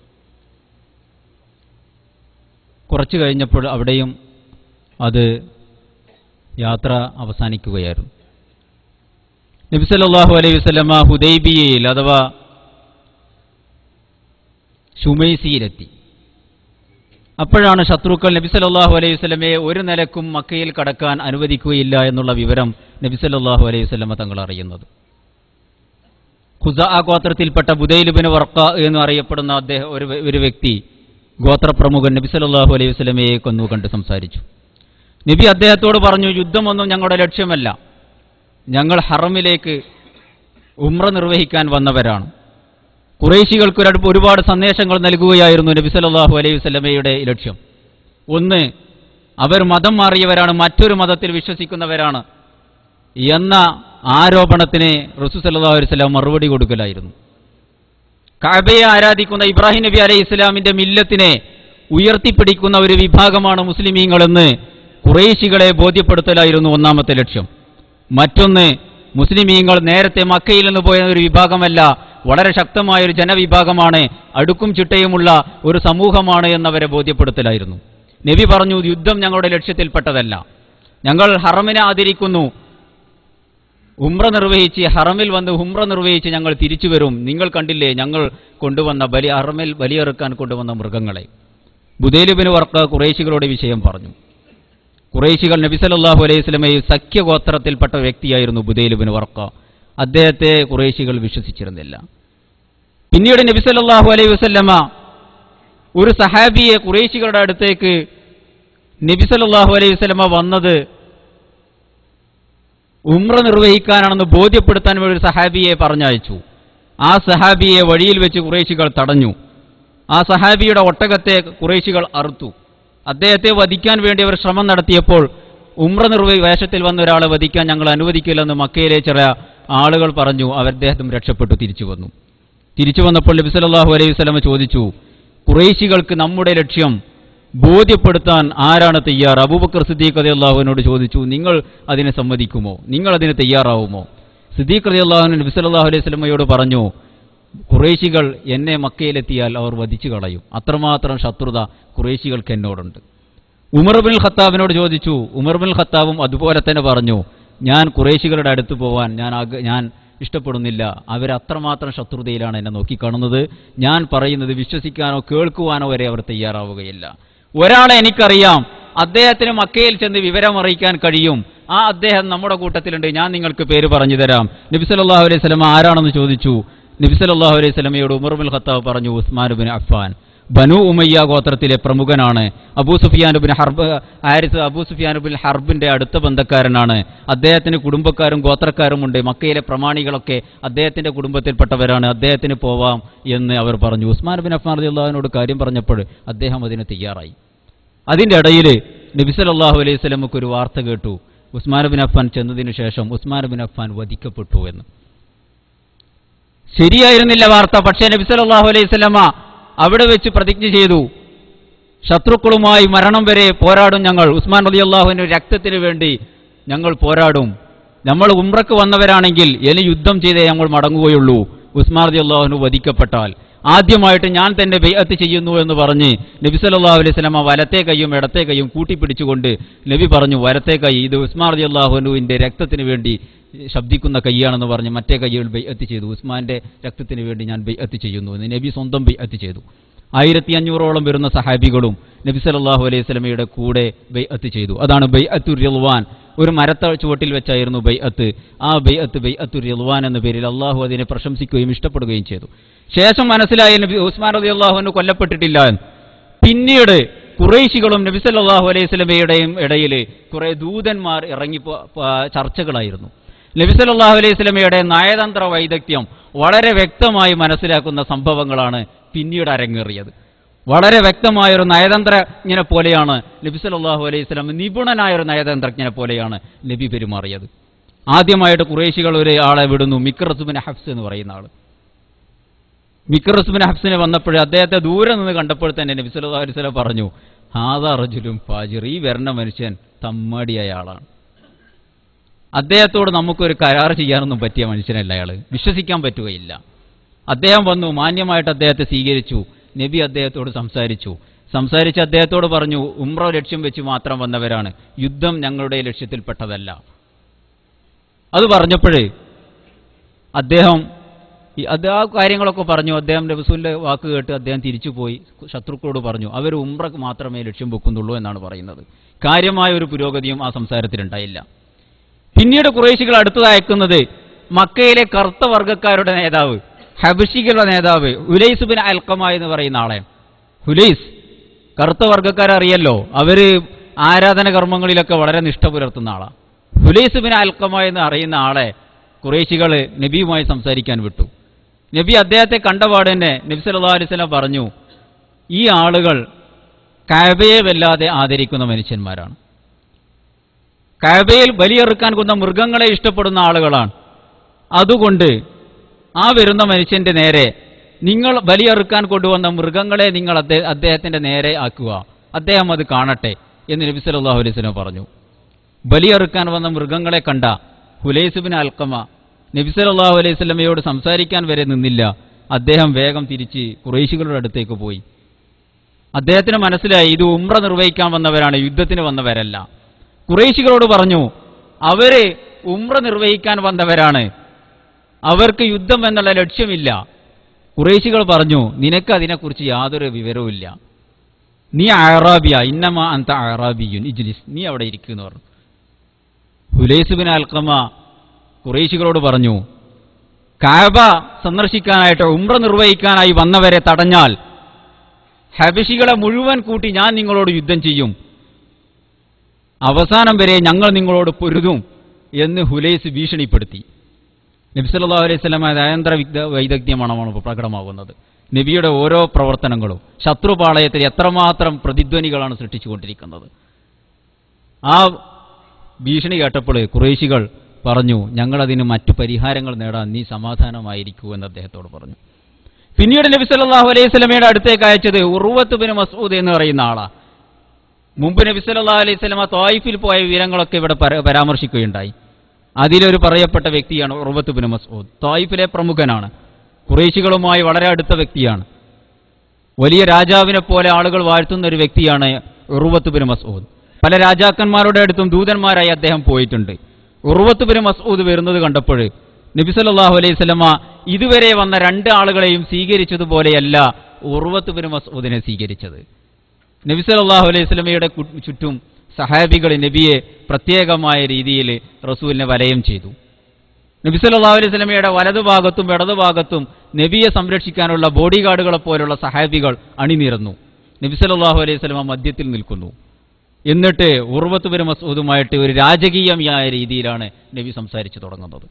കുറച്ചു കഴിഞ്ഞപ്പോൾ അവിടെയും അത് യാത്ര അവസാനിക്കുകയായിരുന്നു നബി സല്ലല്ലാഹു അലൈഹി വസല്ലമ ഹുദൈബിയയിൽ അഥവാ ഷുമൈസിയിലെത്തി അപ്പോഴാണ് ശത്രുക്കൾ നബി സല്ലല്ലാഹു അലൈഹി വസല്ലമയെ ഒരു നിലക്കും മക്കയിൽ കടക്കാൻ അനുവദിക്കുകയില്ല എന്നുള്ള വിവരം നബി സല്ലല്ലാഹു അലൈഹി വസല്ലമ തങ്ങൾ അറിയുന്നത് ഖുസ ഗോത്രത്തിൽപ്പെട്ട ബുദൈലുബിന് വർക്ക എന്ന് അറിയപ്പെടുന്ന അദ്ദേഹം ഒരു വ്യ- ഒരു വ്യക്തി ഗോത്രപ്രമുഖൻ നബി സല്ലല്ലാഹു അലൈഹി വസല്ലമയെ കൊന്നു കണ്ട് സംസാരിച്ചു നബി അദ്ദേഹത്തോട് പറഞ്ഞു യുദ്ധമൊന്നും ഞങ്ങളുടെ ലക്ഷ്യമല്ല ഞങ്ങൾ ഹറമിലേക്ക് ഉംറ നിർവഹിക്കാൻ വന്നവരാണ് കുറേശികൾക്ക് ഒരു ഒരുപാട് സന്ദേശങ്ങൾ നൽകുകയായിരുന്നു നബി സല്ലല്ലാഹു അലൈഹി വസല്ലമയുടെ ലക്ഷ്യം ഒന്ന് അവർ മതം മാറിയവരാണ് മറ്റൊരു മതത്തിൽ വിശ്വസിക്കുന്നവരാണ് എന്ന ആരോപണത്തിന് റസൂ സല്ലല്ലാഹു അലൈഹി വസല്ലം മറുപടി കൊടുക്കലായിരുന്നു കഅബയെ ആരാധിക്കുന്ന ഇബ്രാഹിം നബി അലൈഹി ഇസ്ലാമിന്റെ മില്ലത്തിനെ ഉയർത്തിപ്പിടിക്കുന്ന ഒരു വിഭാഗമാണ് മുസ്ലിമീങ്ങളെന്ന് കുറേശികളെ ബോധ്യപ്പെടുത്തലായിരുന്നു ഒന്നാമത്തെ ലക്ഷ്യം മറ്റൊന്ന് മുസ്ലിമീങ്ങൾ നേരത്തെ മക്കയിൽ നിന്ന് പോയ ഒരു വിഭാഗമല്ല വളരെ ശക്തമായ ഒരു ജനവിഭാഗമാണ് അടുക്കും ചിട്ടയുമുള്ള ഒരു സമൂഹമാണ് എന്നവരെ ബോധ്യപ്പെടുത്തലായിരുന്നു നബി പറഞ്ഞു യുദ്ധം ഞങ്ങളുടെ ലക്ഷ്യത്തിൽപ്പെട്ടതല്ല ഞങ്ങൾ ഹറമിനെ ആദരിക്കുന്നു ഉംറ നിർവഹിച്ച് ഹറമിൽ വന്ന് ഉംറ നിർവഹിച്ച് ഞങ്ങൾ തിരിച്ചു വരും നിങ്ങൾ കണ്ടില്ലേ ഞങ്ങൾ കൊണ്ടുവന്ന ബലി ഹറമിൽ ബലിയെറുക്കാൻ കൊണ്ടുവന്ന മൃഗങ്ങളെ ബുദേലുബിന് വർക്ക് കുറേശികളുടെ വിഷയം പറഞ്ഞു കുറേശികൾ നബി സല്ലല്ലാഹു അലൈഹി സ്വലമയിൽ സഖ്യഗോത്രത്തിൽപ്പെട്ട വ്യക്തിയായിരുന്നു ബുദേലുബിന് വർക്ക അദ്ദേഹത്തെ കുറേശികൾ വിശ്വസിച്ചിരുന്നില്ല പിന്നീട് നബി സല്ലല്ലാഹു അലൈഹി വസല്ലമ ഒരു സഹാബിയെ കുറേശികളുടെ അടുത്തേക്ക് നബി സല്ലല്ലാഹു അലൈഹി വസല്ലമ വന്നത് ഉംറ നിർവഹിക്കാനാണെന്ന് ബോധ്യപ്പെടുത്താൻ വേണ്ടി ഒരു സഹാബിയെ പറഞ്ഞയച്ചു ആ സഹാബിയെ വഴിയിൽ വെച്ച് കുറേശികൾ തടഞ്ഞു ആ സഹാബിയുടെ ഒട്ടകത്തെ കുറേശികൾ അറുത്തു അദ്ദേഹത്തെ വധിക്കാൻ വേണ്ടി അവർ ശ്രമം നടത്തിയപ്പോൾ ഉംറ നിർവഹി വേഷത്തിൽ വന്ന ഒരാളെ വധിക്കാൻ ഞങ്ങൾ അനുവദിക്കില്ലെന്ന് മക്കയിലെ ചില ആളുകൾ പറഞ്ഞു അവർ അദ്ദേഹം രക്ഷപ്പെട്ടു തിരിച്ചു വന്നു തിരിച്ചു വന്നപ്പോൾ നബി സല്ലല്ലാഹു അലൈഹി വസല്ലമ ചോദിച്ചു കുറേശികൾക്ക് നമ്മുടെ ലക്ഷ്യം ബോധ്യപ്പെടുത്താൻ ആരാണ് തയ്യാർ അബൂബക്കർ സിദ്ദീഖ് അലി അള്ളാഹുവിനോട് ചോദിച്ചു നിങ്ങൾ അതിനെ സമ്മതിക്കുമോ നിങ്ങൾ അതിന് തയ്യാറാവുമോ സിദ്ദീഖ് അലി അള്ളാഹുവിന് നബി സല്ലല്ലാഹു അലൈഹി വസല്ലമയോട് പറഞ്ഞു കുറേശികൾ എന്നെ മക്കയിലെത്തിയാൽ അവർ വധിച്ചു കളയും അത്രമാത്രം ശത്രുത കുറേശികൾക്ക് എന്നോടുണ്ട് ഉമർ ബിൻ ഖത്താബിനോട് ചോദിച്ചു ഉമർ ബിൻ ഖത്താബും അതുപോലെ തന്നെ പറഞ്ഞു ഞാൻ കുറേശികളുടെ അടുത്ത് പോവാൻ ഞാൻ ആഗ്ര- ഞാൻ ഇഷ്ടപ്പെടുന്നില്ല അവർ അത്രമാത്രം ശത്രുതയിലാണ് എന്നെ നോക്കിക്കാണുന്നത് ഞാൻ പറയുന്നത് വിശ്വസിക്കാനോ കേൾക്കുവാനോ വരെ അവർ തയ്യാറാവുകയില്ല ഒരാളെ എനിക്കറിയാം അദ്ദേഹത്തിന് മക്കയിൽ ചെന്ന് വിവരം അറിയിക്കാൻ കഴിയും ആ അദ്ദേഹം നമ്മുടെ കൂട്ടത്തിലുണ്ട് ഞാൻ നിങ്ങൾക്ക് പേര് പറഞ്ഞു തരാം നബി സല്ലല്ലാഹു അലൈഹി സ്വലമ ആരാണെന്ന് ചോദിച്ചു നബി സല്ലല്ലാഹു അലൈഹി സ്വലമയോട് ഉമർ ബിൻ ഖത്താബ് പറഞ്ഞു Usman bin Affan Banu Umayya ഗോത്രത്തിലെ പ്രമുഖനാണ് അബൂ സുഫിയാനുബിൻ ഹർബ് ആരിസ് അബൂ സുഫിയാനുബിൻ ഹർബിന്റെ അടുത്ത ബന്ധക്കാരനാണ് അദ്ദേഹത്തിന് കുടുംബക്കാരും ഗോത്രക്കാരുമുണ്ട് മക്കയിലെ പ്രമാണികളൊക്കെ അദ്ദേഹത്തിന്റെ കുടുംബത്തിൽപ്പെട്ടവരാണ് അദ്ദേഹത്തിന് പോവാം എന്ന് അവർ പറഞ്ഞു ഉസ്മാൻ ബിൻ അഫ്ഫാൻ റളിയല്ലാഹുവിനോട് കാര്യം പറഞ്ഞപ്പോൾ അദ്ദേഹം അതിന് തയ്യാറായി അതിന്റെ ഇടയിൽ നബി സല്ലല്ലാഹു അലൈഹി സ്വലമുക്ക് ഒരു വാർത്ത കേട്ടു ഉസ്മാൻ ബിൻ അഫ്ഫാൻ ചെന്നതിന് ശേഷം ഉസ്മാൻ ബിൻ അഫ്ഫാൻ വധിക്കപ്പെട്ടു എന്ന് ശരിയായിരുന്നില്ല വാർത്ത പക്ഷേ നബി സല്ലല്ലാഹു അലൈഹി സ്വലമ അവിടെ വെച്ച് പ്രതിജ്ഞ ചെയ്തു ശത്രുക്കളുമായി മരണം വരെ പോരാടും ഞങ്ങൾ ഉസ്മാൻ റലി അള്ളാഹുവിന്റെ രക്തത്തിന് വേണ്ടി ഞങ്ങൾ പോരാടും നമ്മൾ ഉംറക്ക് വന്നവരാണെങ്കിൽ ഇനി യുദ്ധം ചെയ്തേ ഞങ്ങൾ മടങ്ങുകയുള്ളൂ ഉസ്മാൻ റലി അള്ളാഹുവിന് വധിക്കപ്പെട്ടാൽ ആദ്യമായിട്ട് ഞാൻ തന്നെ ബെയ്അത്ത് ചെയ്യുന്നു എന്ന് പറഞ്ഞ് നബി സല്ലല്ലാഹു അലൈഹി സ്വലമ വലത്തെ കൈയും ഇടത്തെ കൈയും കൂട്ടിപ്പിടിച്ചുകൊണ്ട് നബി പറഞ്ഞു വലത്തെ കൈ ഇത് ഉസ്മാൻ റലി അള്ളാഹുവിന്റെ രക്തത്തിന് വേണ്ടി ശബ്ദിക്കുന്ന കൈയാണെന്ന് പറഞ്ഞ് മറ്റേ കൈയിൽ ബെയ്അത്ത് ചെയ്തു ഉസ്മാന്റെ രക്തത്തിന് വേണ്ടി ഞാൻ ബെയ്അത്ത് ചെയ്യുന്നു എന്ന് നബി സ്വന്തം ബെയ്അത്ത് ചെയ്തു ആയിരത്തി അഞ്ഞൂറോളം വരുന്ന സഹാബികളും നബി സല്ലല്ലാഹു അലൈഹി സ്വലമയുടെ കൂടെ ബൈഅത്ത് ചെയ്തു അതാണ് ബൈഅത്തു റിൽവാൻ ഒരു മരത്ത ചുവട്ടിൽ വെച്ചായിരുന്നു ബൈഅത്ത് ആ ബൈഅത്ത് ബൈഅത്തു റിൽവാൻ എന്ന പേരിൽ അള്ളാഹു അതിനെ പ്രശംസിക്കുകയും ഇഷ്ടപ്പെടുകയും ചെയ്തു ശേഷം മനസ്സിലായ നബി ഉസ്മാൻ റതി അള്ളാഹുവിന് കൊല്ലപ്പെട്ടിട്ടില്ല എന്ന് പിന്നീട് കുറേശികളും നബി സല്ലല്ലാഹു അലൈഹി സ്വലമയുടെയും ഇടയിൽ കുറെ ദൂതന്മാർ ഇറങ്ങി പോ- പോ- ചർച്ചകളായിരുന്നു നബി സല്ലല്ലാഹു അലൈഹി സ്വലമയുടെ നയതന്ത്ര വൈദഗ്ധ്യം വളരെ വ്യക്തമായി മനസ്സിലാക്കുന്ന സംഭവങ്ങളാണ് പിന്നീട് അരങ്ങേറിയത് വളരെ വ്യക്തമായൊരു നയതന്ത്രജ്ഞനെ പോലെയാണ് നബി സല്ലല്ലാഹു അലൈഹി സ്വലം നിപുണനായൊരു നയതന്ത്രജ്ഞനെ പോലെയാണ് നബി പെരുമാറിയത് ആദ്യമായിട്ട് കുറേശികൾ ഒരു ആളെ വിടുന്നു മിക്രസുബിൻ ഹഫ്സ് എന്ന് പറയുന്ന ആൾ മിക്രസുബിൻ ഹഫ്സിന് വന്നപ്പോഴേ അദ്ദേഹത്തെ ദൂരെ നിന്ന് കണ്ടപ്പോൾ തന്നെ നബി സല്ലല്ലാഹു അലൈഹി സ്വലം പറഞ്ഞു ഹാദാ റജുലും ഫാജിർ ഈ വരുന്ന മനുഷ്യൻ തമ്മടിയായ ആളാണ് അദ്ദേഹത്തോട് നമുക്കൊരു കരാർ ചെയ്യാനൊന്നും പറ്റിയ മനുഷ്യനല്ല അയാൾ വിശ്വസിക്കാൻ പറ്റുകയില്ല അദ്ദേഹം വന്നു മാന്യമായിട്ട് അദ്ദേഹത്തെ സ്വീകരിച്ചു നബി അദ്ദേഹത്തോട് സംസാരിച്ചു സംസാരിച്ച് അദ്ദേഹത്തോട് പറഞ്ഞു ഉംറ ലക്ഷ്യം വെച്ച് മാത്രം വന്നവരാണ് യുദ്ധം ഞങ്ങളുടെ ലക്ഷ്യത്തിൽപ്പെട്ടതല്ല അത് പറഞ്ഞപ്പോഴേ അദ്ദേഹം ഈ അത് ആ കാര്യങ്ങളൊക്കെ പറഞ്ഞു അദ്ദേഹം റസൂലിന്റെ വാക്ക് കേട്ട് അദ്ദേഹം തിരിച്ചുപോയി ശത്രുക്കളോട് പറഞ്ഞു അവർ ഉംറക്ക് മാത്രമേ ലക്ഷ്യം വെക്കുന്നുള്ളൂ എന്നാണ് പറയുന്നത് കാര്യമായ ഒരു പുരോഗതിയും ആ സംസാരത്തിലുണ്ടായില്ല പിന്നീട് കുറേശികൾ അടുത്തത് അയക്കുന്നത് മക്കയിലെ കറുത്ത വർഗ്ഗക്കാരുടെ നേതാവ് ഹബഷികളുടെ നേതാവ് ഹുലൈസ് ബിൻ അൽക്കമ എന്ന് പറയുന്ന ആളെ ഹുലൈസ് കറുത്ത വർഗ്ഗക്കാരറിയല്ലോ അവര് ആരാധന കർമ്മങ്ങളിലൊക്കെ വളരെ നിഷ്ഠ പുലർത്തുന്ന ആളാണ് ഹുലൈസ് ബിൻ അൽക്കമ എന്ന് അറിയുന്ന ആളെ കുറേശികൾ നബിയുമായി സംസാരിക്കാൻ വിട്ടു നബി അദ്ദേഹത്തെ കണ്ടപാട് തന്നെ നബി സല്ലല്ലാഹു അലൈഹി വസല്ലം പറഞ്ഞു ഈ ആളുകൾ കഅബയെ വല്ലാതെ ആദരിക്കുന്ന മനുഷ്യന്മാരാണ് കഅബയിൽ ബലിയെറുക്കാൻ കൊന്ന മൃഗങ്ങളെ ഇഷ്ടപ്പെടുന്ന ആളുകളാണ് അതുകൊണ്ട് ആ വരുന്ന മനുഷ്യന്റെ നേരെ നിങ്ങൾ ബലിയെറുക്കാൻ കൊണ്ടുവന്ന മൃഗങ്ങളെ നിങ്ങൾ അദ്ദേഹ അദ്ദേഹത്തിന്റെ നേരെ ആക്കുക അദ്ദേഹം അത് കാണട്ടെ എന്ന് നബി സല്ലല്ലാഹു അലൈഹി വസല്ലം പറഞ്ഞു ബലിയെറുക്കാൻ വന്ന മൃഗങ്ങളെ കണ്ട ഹുലൈസുബിൻ അൽക്കമ നബി സല്ലല്ലാഹു അലൈഹി വസല്ലമയോട് സംസാരിക്കാൻ വരെ നിന്നില്ല അദ്ദേഹം വേഗം തിരിച്ച് കുറേശികളുടെ അടുത്തേക്ക് പോയി അദ്ദേഹത്തിന് മനസ്സിലായി ഇത് ഉംറ നിർവഹിക്കാൻ വന്നവരാണ് യുദ്ധത്തിന് വന്നവരല്ല കുറേശികളോട് പറഞ്ഞു അവര് ഉംറ നിർവഹിക്കാൻ വന്നവരാണ് അവർക്ക് യുദ്ധം എന്നുള്ള ലക്ഷ്യമില്ല കുറേശികൾ പറഞ്ഞു നിനക്ക് അതിനെക്കുറിച്ച് യാതൊരു വിവരവുമില്ല നീ അറാബിയ ഇന്നമ അന്ത അറാബിയുൻ ഇജ്ലിസ് നീ അവിടെ ഇരിക്കുന്നു പറഞ്ഞു ഹുലൈസുബിൻ അൽക്കമ കുറേശികളോട് പറഞ്ഞു കാബ സന്ദർശിക്കാനായിട്ട് ഉംറ നിർവഹിക്കാനായി വന്നവരെ തടഞ്ഞാൽ ഹബശികളെ മുഴുവൻ കൂട്ടി ഞാൻ നിങ്ങളോട് യുദ്ധം ചെയ്യും അവസാനം വരെ ഞങ്ങൾ നിങ്ങളോട് പൊരുതും എന്ന് ഹുലൈസ് ഭീഷണിപ്പെടുത്തി നബി സല്ലല്ലാഹു അലൈഹി സ്വലമ നയന്ത്ര വിഗ്ധ വൈദഗ്ധ്യമാണ് ഇപ്പോൾ പ്രകടമാകുന്നത് നബിയുടെ ഓരോ പ്രവർത്തനങ്ങളും ശത്രുപാളയത്തിൽ എത്രമാത്രം പ്രതിധ്വനികളാണ് സൃഷ്ടിച്ചുകൊണ്ടിരിക്കുന്നത് ആ ഭീഷണി കേട്ടപ്പോൾ കുറേശികൾ പറഞ്ഞു ഞങ്ങളതിന് മറ്റു പരിഹാരങ്ങൾ നേടാൻ നീ സമാധാനമായിരിക്കൂ എന്ന് അദ്ദേഹത്തോട് പറഞ്ഞു പിന്നീട് നബി സല്ലല്ലാഹു അലൈഹി സ്വലമയുടെ അടുത്തേക്ക് അയച്ചത് ഉറുവത്ത് ബിൻ മസൂദ് എന്ന് പറയുന്ന ആളാ മുമ്പ് നബി സല്ലല്ലാഹു അലൈഹി സ്വലമ തോയിഫിൽ പോയ വിവരങ്ങളൊക്കെ ഇവിടെ പര- പരാമർശിക്കുകയുണ്ടായി അതിലൊരു പറയപ്പെട്ട വ്യക്തിയാണ് ഉറുവത്ത് ബിൻ മസൂദ് തോയിഫിലെ പ്രമുഖനാണ് കുറേശികളുമായി വളരെ അടുത്ത വ്യക്തിയാണ് വലിയ രാജാവിനെ പോലെ ആളുകൾ വാഴ്ത്തുന്ന ഒരു വ്യക്തിയാണ് ഉറുവത്ത് ബിൻ മസൂദ് പല രാജാക്കന്മാരുടെ അടുത്തും ദൂതന്മാരായി അദ്ദേഹം പോയിട്ടുണ്ട് ഉറുവത്ത് ബിൻ മസൂദ് വരുന്നത് കണ്ടപ്പോൾ നബി സല്ലല്ലാഹു അലൈഹി സ്വലമ ഇതുവരെ വന്ന രണ്ട് ആളുകളെയും സ്വീകരിച്ചതുപോലെയല്ല ഉറുവത്ത് ബിൻ മസൂദിനെ സ്വീകരിച്ചത് നബി സല്ലല്ലാഹു അലൈഹി സ്വലമയുടെ കു- ചുറ്റും സഹാബികൾ നബിയെ പ്രത്യേകമായ രീതിയിൽ റസൂലിനെ വലയം ചെയ്തു നബി സല്ലല്ലാഹു അലൈഹി സ്വലമയുടെ വലതുഭാഗത്തും ഇടതുഭാഗത്തും നബിയെ സംരക്ഷിക്കാനുള്ള ബോഡി ഗാർഡുകളെ പോലുള്ള സഹാബികൾ അണിനിരന്നു നബി സല്ലല്ലാഹു അലൈഹി സ്വലമ മധ്യത്തിൽ നിൽക്കുന്നു എന്നിട്ട് ഉർവത്ത് ബിൻ മസൂദുമായിട്ട് ഒരു രാജകീയമായ രീതിയിലാണ് നബി സംസാരിച്ചു തുടങ്ങുന്നത്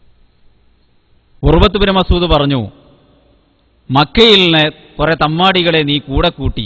ഉർവത്ത് ബിൻ മസൂദ് പറഞ്ഞു മക്കയിൽ നിന്ന് കുറെ തമ്മാടികളെ നീ കൂടെ കൂട്ടി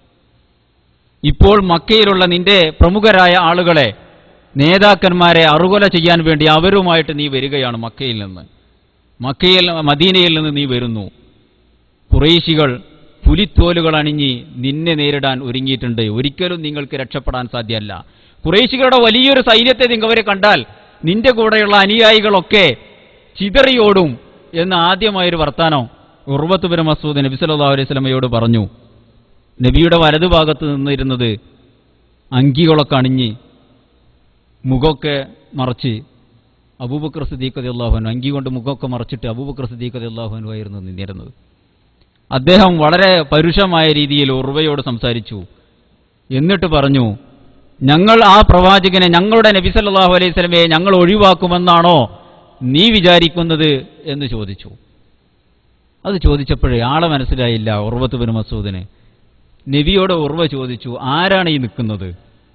ഇപ്പോൾ മക്കയിലുള്ള നിന്റെ പ്രമുഖരായ ആളുകളെ നേതാക്കന്മാരെ അറുകൊല ചെയ്യാൻ വേണ്ടി അവരുമായിട്ട് നീ വരികയാണ് മക്കയിൽ നിന്ന് മക്കയിൽ മദീനയിൽ നിന്ന് നീ വരുന്നു കുറേശികൾ പുലിത്തോലുകൾ അണിഞ്ഞ് നിന്നെ നേരിടാൻ ഒരുങ്ങിയിട്ടുണ്ട് ഒരിക്കലും നിങ്ങൾക്ക് രക്ഷപ്പെടാൻ സാധ്യമല്ല കുറേശികളുടെ വലിയൊരു സൈന്യത്തെ നിങ്ങവരെ കണ്ടാൽ നിന്റെ കൂടെയുള്ള അനുയായികളൊക്കെ ചിതറിയോടും എന്ന് ആദ്യമായൊരു വർത്താനം ഉർവത്ത് ബിൻ മസൂദ് നബി സല്ലല്ലാഹു അലൈഹി സ്വലമയോട് പറഞ്ഞു നബിയുടെ വലതുഭാഗത്ത് നിന്നിരുന്നത് അങ്കികളൊക്കെ അണിഞ്ഞ് മുഖമൊക്കെ മറച്ച് അബൂബക്കർ സിദ്ദീഖ് അലി അള്ളാഹുനു അങ്കി കൊണ്ട് മുഖമൊക്കെ മറച്ചിട്ട് അബൂബക്കർ സിദ്ദീഖ് അലി അള്ളാഹുനു ആയിരുന്നു നിന്നിരുന്നത് അദ്ദേഹം വളരെ പരുഷമായ രീതിയിൽ ഉർവയോട് സംസാരിച്ചു എന്നിട്ട് പറഞ്ഞു ഞങ്ങൾ ആ പ്രവാചകനെ ഞങ്ങളുടെ നബി സല്ലല്ലാഹു അലൈഹി സ്വലമയെ ഞങ്ങൾ ഒഴിവാക്കുമെന്നാണോ നീ വിചാരിക്കുന്നത് എന്ന് ചോദിച്ചു അത് ചോദിച്ചപ്പോഴേ ആളെ മനസ്സിലായില്ല ഉർവത്ത് ബിൻ മസൂദിന് നബിയോട് ഉർവ ചോദിച്ചു ആരാണ് ഈ നിൽക്കുന്നത്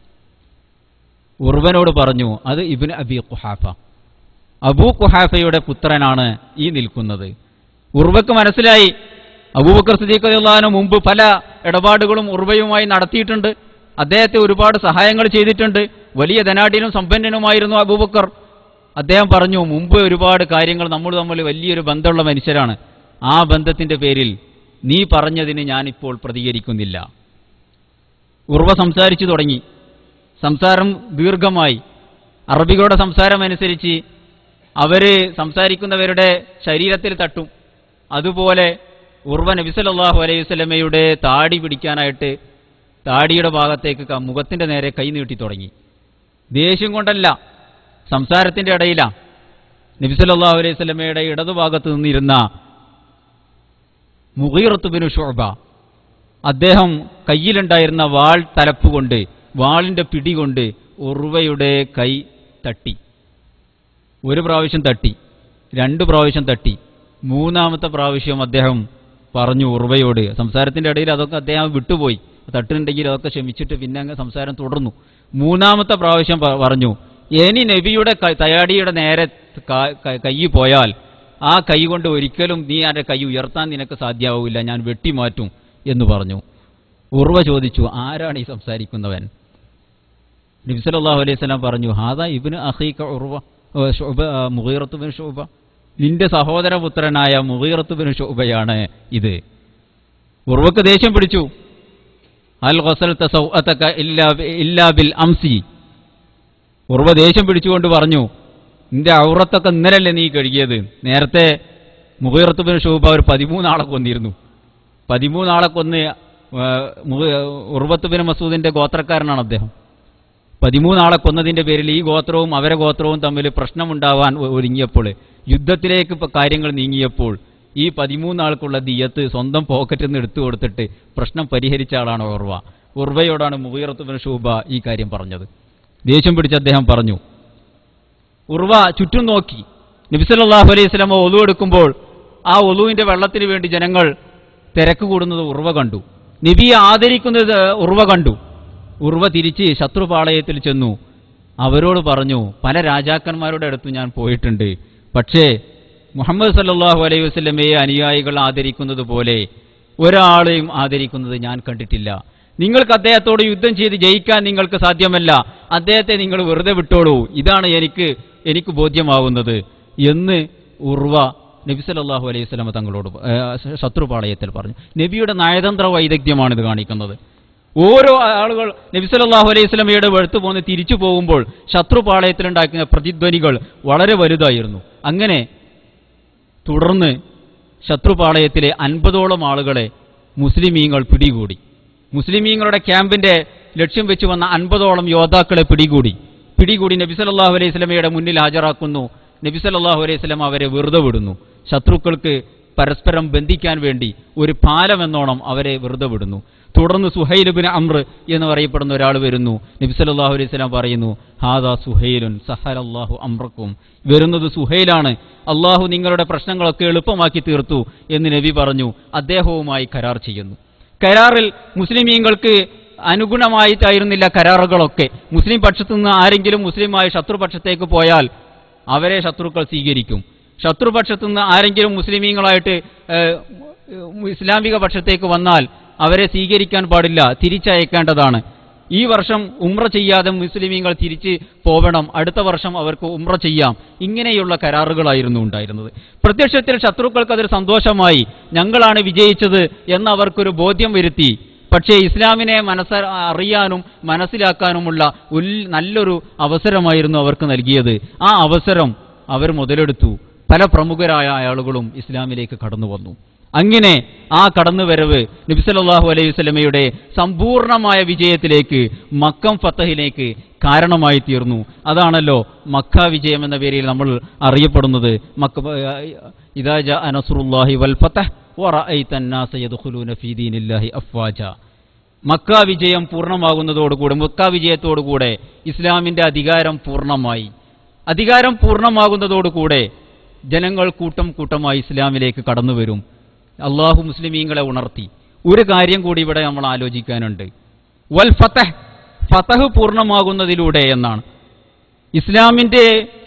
ഉർവനോട് പറഞ്ഞു അത് ഇബിൻ അബി കുഹാഫ അബൂ കുഹാഫയുടെ പുത്രനാണ് ഈ നിൽക്കുന്നത് ഉർവക്ക് മനസ്സിലായി അബൂബക്കർ സിദ്ദീഖ് അള്ളഹാന് മുമ്പ് പല ഇടപാടുകളും ഉർവയുമായി നടത്തിയിട്ടുണ്ട് അദ്ദേഹത്തെ ഒരുപാട് സഹായങ്ങൾ ചെയ്തിട്ടുണ്ട് വലിയ ധനാഢ്യനും സമ്പന്നനുമായിരുന്നു അബൂബക്കർ അദ്ദേഹം പറഞ്ഞു മുമ്പ് ഒരുപാട് കാര്യങ്ങൾ നമ്മൾ തമ്മിൽ വലിയൊരു ബന്ധമുള്ള മനുഷ്യരാണ് ആ ബന്ധത്തിന്റെ പേരിൽ നീ പറഞ്ഞതിന് ഞാനിപ്പോൾ പ്രതികരിക്കുന്നില്ല ഉർവ സംസാരിച്ചു തുടങ്ങി സംസാരം ദീർഘമായി അറബികളുടെ സംസാരം അനുസരിച്ച് അവര് സംസാരിക്കുന്നവരുടെ ശരീരത്തിൽ തട്ടും അതുപോലെ ഉർവ നബി സല്ലല്ലാഹു അലൈഹി വസല്ലമയുടെ താടി പിടിക്കാനായിട്ട് താടിയുടെ ഭാഗത്തേക്ക് ക- മുഖത്തിന്റെ നേരെ കൈ നീട്ടി തുടങ്ങി ദേഷ്യം കൊണ്ടല്ല സംസാരത്തിന്റെ ഇടയിലാ നബി സല്ലല്ലാഹു അലൈഹി വസല്ലമയുടെ ഇടതുഭാഗത്ത് നിന്നിരുന്ന മുഗീറത്തുബിനു ഷുഅബ അദ്ദേഹം കയ്യിലുണ്ടായിരുന്ന വാൾ തലപ്പ് കൊണ്ട് വാളിന്റെ പിടി കൊണ്ട് ഉർവയുടെ കൈ തട്ടി ഒരു പ്രാവശ്യം തട്ടി രണ്ട് പ്രാവശ്യം തട്ടി മൂന്നാമത്തെ പ്രാവശ്യം അദ്ദേഹം പറഞ്ഞു ഉർവയോട് സംസാരത്തിന്റെ ഇടയിൽ അതൊക്കെ അദ്ദേഹം വിട്ടുപോയി തട്ടുന്നുണ്ടെങ്കിൽ അതൊക്കെ ക്ഷമിച്ചിട്ട് പിന്നെ അങ്ങ് സംസാരം തുടർന്നു മൂന്നാമത്തെ പ്രാവശ്യം പ- പറഞ്ഞു ഇനി നബിയുടെ ക- തയാടിയുടെ നേരെ ക- ക- കൈ പോയാൽ ആ കൈ കൊണ്ട് ഒരിക്കലും നീ എൻ്റെ കൈ ഉയർത്താൻ നിനക്ക് സാധ്യമാവില്ല ഞാൻ വെട്ടിമാറ്റും എന്ന് പറഞ്ഞു ഉർവ ചോദിച്ചു ആരാണ് ഈ സംസാരിക്കുന്നവൻ നബി സല്ലല്ലാഹു അലൈഹി വസല്ലം പറഞ്ഞു ഹാദാ ഇബ്നു അഖീക ഉർവ ഏ, ശുഅബ ആ, മുഗീറത്ത് ബിൻ ശുഅബ നിന്റെ സഹോദരപുത്രനായ മുഗീറത്ത് ബിൻ ശുഅബയാണ് ഇത് ഉർവക്ക് ദേഷ്യം പിടിച്ചു അൽ ഖസൽത സൗഅതക ഇല്ലാ ബി- ഇല്ലാ ബിൽ അംസി ഉർവ ദേഷ്യം പിടിച്ചുകൊണ്ട് പറഞ്ഞു നിന്റെ ഔറത്തൊക്കെ ഇന്നലല്ലേ നീ കഴുകിയത് നേരത്തെ മുഗീറത്ത് ബിൻ ശുഅബ ഒരു പതിമൂന്നാളെ കൊന്നിരുന്നു പതിമൂന്നാളെ കൊന്ന് ആ, മുഗ- ഉർവത്ത് ബിൻ മസൂദിന്റെ ഗോത്രക്കാരനാണ് അദ്ദേഹം പതിമൂന്നാളെ കൊന്നതിന്റെ പേരിൽ ഈ ഗോത്രവും അവരെ ഗോത്രവും തമ്മിൽ പ്രശ്നമുണ്ടാവാൻ ഒ- ഒരുങ്ങിയപ്പോൾ യുദ്ധത്തിലേക്ക് ഇപ്പൊ കാര്യങ്ങൾ നീങ്ങിയപ്പോൾ ഈ പതിമൂന്നാൾക്കുള്ള ദിയത്ത് സ്വന്തം പോക്കറ്റിൽ നിന്ന് എടുത്തു കൊടുത്തിട്ട് പ്രശ്നം പരിഹരിച്ച ആളാണ് ഉർവ ഉർവയോടാണ് മുഗീറത്തുബിൻ ഷൂബ ഈ കാര്യം പറഞ്ഞത് ദേഷ്യം പിടിച്ച് അദ്ദേഹം പറഞ്ഞു ഉർവ ചുറ്റും നോക്കി നബിസല്ലാഹു അലൈഹി സ്വലമ ഒലു എടുക്കുമ്പോൾ ആ ഒലുവിന്റെ വെള്ളത്തിന് വേണ്ടി ജനങ്ങൾ തിരക്ക് കൂടുന്നത് ഉർവ കണ്ടു നബിയെ ആദരിക്കുന്നത് ഉർവ കണ്ടു ഉർവ തിരിച്ച് ശത്രുപാളയത്തിൽ ചെന്നു അവരോട് പറഞ്ഞു പല രാജാക്കന്മാരുടെ അടുത്ത് ഞാൻ പോയിട്ടുണ്ട് പക്ഷേ മുഹമ്മദ് സല്ലല്ലാഹു അലൈഹി വസല്ലമയെ അനുയായികൾ ആദരിക്കുന്നത് പോലെ ഒരാളെയും ആദരിക്കുന്നത് ഞാൻ കണ്ടിട്ടില്ല നിങ്ങൾക്ക് അദ്ദേഹത്തോട് യുദ്ധം ചെയ്ത് ജയിക്കാൻ നിങ്ങൾക്ക് സാധ്യമല്ല അദ്ദേഹത്തെ നിങ്ങൾ വെറുതെ വിട്ടോളൂ ഇതാണ് എനിക്ക് എനിക്ക് ബോധ്യമാവുന്നത് എന്ന് ഉർവ നബി സല്ലല്ലാഹു അലൈഹി വസല്ലമ തങ്ങളോട് പ- ഏ, ശത്രുപാളയത്തിൽ പറഞ്ഞു നബിയുടെ നയതന്ത്ര വൈദഗ്ധ്യമാണ് ഇത് കാണിക്കുന്നത് ഓരോ ആളുകൾ നബി സല്ലല്ലാഹു അലൈഹി വസല്ലമയുടെ വെളുത്തു പോന്ന് തിരിച്ചു പോകുമ്പോൾ ശത്രുപാളയത്തിലുണ്ടാക്കുന്ന പ്രതിധ്വനികൾ വളരെ വലുതായിരുന്നു അങ്ങനെ തുടർന്ന് ശത്രുപാളയത്തിലെ അൻപതോളം ആളുകളെ മുസ്ലിമീങ്ങൾ പിടികൂടി മുസ്ലിമീങ്ങളുടെ ക്യാമ്പിന്റെ ലക്ഷ്യം വെച്ച് വന്ന അൻപതോളം യോദ്ധാക്കളെ പിടികൂടി പിടികൂടി നബി സല്ലല്ലാഹു അലൈഹി സ്വലമയുടെ മുന്നിൽ ഹാജരാക്കുന്നു നബി സല്ലല്ലാഹു അലൈഹി സ്വലം അവരെ വെറുതെ വിടുന്നു ശത്രുക്കൾക്ക് പരസ്പരം ബന്ധിക്കാൻ വേണ്ടി ഒരു പാലം എന്നോണം അവരെ വെറുതെ വിടുന്നു തുടർന്ന് സുഹൈലുബിൻ അമ്ര എന്ന് പറയപ്പെടുന്ന ഒരാൾ വരുന്നു നബി സല്ലല്ലാഹു അലൈഹി സ്വലാം പറയുന്നു ഹാദാ സുഹൈലുൻ സഹലല്ലാഹു അമ്രക്കും വരുന്നത് സുഹൈലാണ് അള്ളാഹു നിങ്ങളുടെ പ്രശ്നങ്ങളൊക്കെ എളുപ്പമാക്കി തീർത്തു എന്ന് നബി പറഞ്ഞു അദ്ദേഹവുമായി കരാർ ചെയ്യുന്നു കരാറിൽ മുസ്ലിമീങ്ങൾക്ക് അനുഗുണമായിട്ടായിരുന്നില്ല കരാറുകളൊക്കെ മുസ്ലിം പക്ഷത്തു നിന്ന് ആരെങ്കിലും മുസ്ലിമായ ശത്രുപക്ഷത്തേക്ക് പോയാൽ അവരെ ശത്രുക്കൾ സ്വീകരിക്കും ശത്രുപക്ഷത്തു നിന്ന് ആരെങ്കിലും മുസ്ലിമീങ്ങളായിട്ട് ഏഹ്, ഇസ്ലാമിക പക്ഷത്തേക്ക് വന്നാൽ അവരെ സ്വീകരിക്കാൻ പാടില്ല തിരിച്ചയക്കേണ്ടതാണ് ഈ വർഷം ഉംറ ചെയ്യാതെ മുസ്ലിമീങ്ങൾ തിരിച്ച് പോവണം അടുത്ത വർഷം അവർക്ക് ഉംറ ചെയ്യാം ഇങ്ങനെയുള്ള കരാറുകളായിരുന്നു ഉണ്ടായിരുന്നത് പ്രത്യക്ഷത്തിൽ ശത്രുക്കൾക്ക് അതൊരു സന്തോഷമായി ഞങ്ങളാണ് വിജയിച്ചത് എന്ന് അവർക്കൊരു ബോധ്യം വരുത്തി പക്ഷേ ഇസ്ലാമിനെ മനസ്സ അറിയാനും മനസ്സിലാക്കാനുമുള്ള ഉൽ- നല്ലൊരു അവസരമായിരുന്നു അവർക്ക് നൽകിയത് ആ അവസരം അവർ മുതലെടുത്തു പല പ്രമുഖരായ ആളുകളും ഇസ്ലാമിലേക്ക് കടന്നു വന്നു അങ്ങനെ ആ കടന്നുവരവ് നബിസല്ലാഹു അലൈഹി വസല്ലമയുടെ സമ്പൂർണമായ വിജയത്തിലേക്ക് മക്കം ഫത്തഹിലേക്ക് കാരണമായി തീർന്നു അതാണല്ലോ മക്ക വിജയം എന്ന പേരിൽ നമ്മൾ അറിയപ്പെടുന്നത് മക്ക ഇദാ ജാഅ നസ്റുല്ലാഹി വൽ ഫതഹ് വറഅയ്ത അന്നാസ യദ്ഖുലൂന ഫീ ദീനില്ലാഹി അഫ്വാജ മക്ക വിജയം പൂർണ്ണമാകുന്നതോടുകൂടെ മക്ക വിജയത്തോടുകൂടെ ഇസ്ലാമിന്റെ അധികാരം പൂർണ്ണമായി അധികാരം പൂർണ്ണമാകുന്നതോടുകൂടെ ജനങ്ങൾ കൂട്ടം കൂട്ടമായി ഇസ്ലാമിലേക്ക് കടന്നു വരും അള്ളാഹു മുസ്ലിമീങ്ങളെ ഉണർത്തി ഒരു കാര്യം കൂടി ഇവിടെ നമ്മൾ ആലോചിക്കാനുണ്ട് വൽ ഫതഹ് ഫതഹ് പൂർണ്ണമാകുന്നതിലൂടെ എന്നാണ് ഇസ്ലാമിന്റെ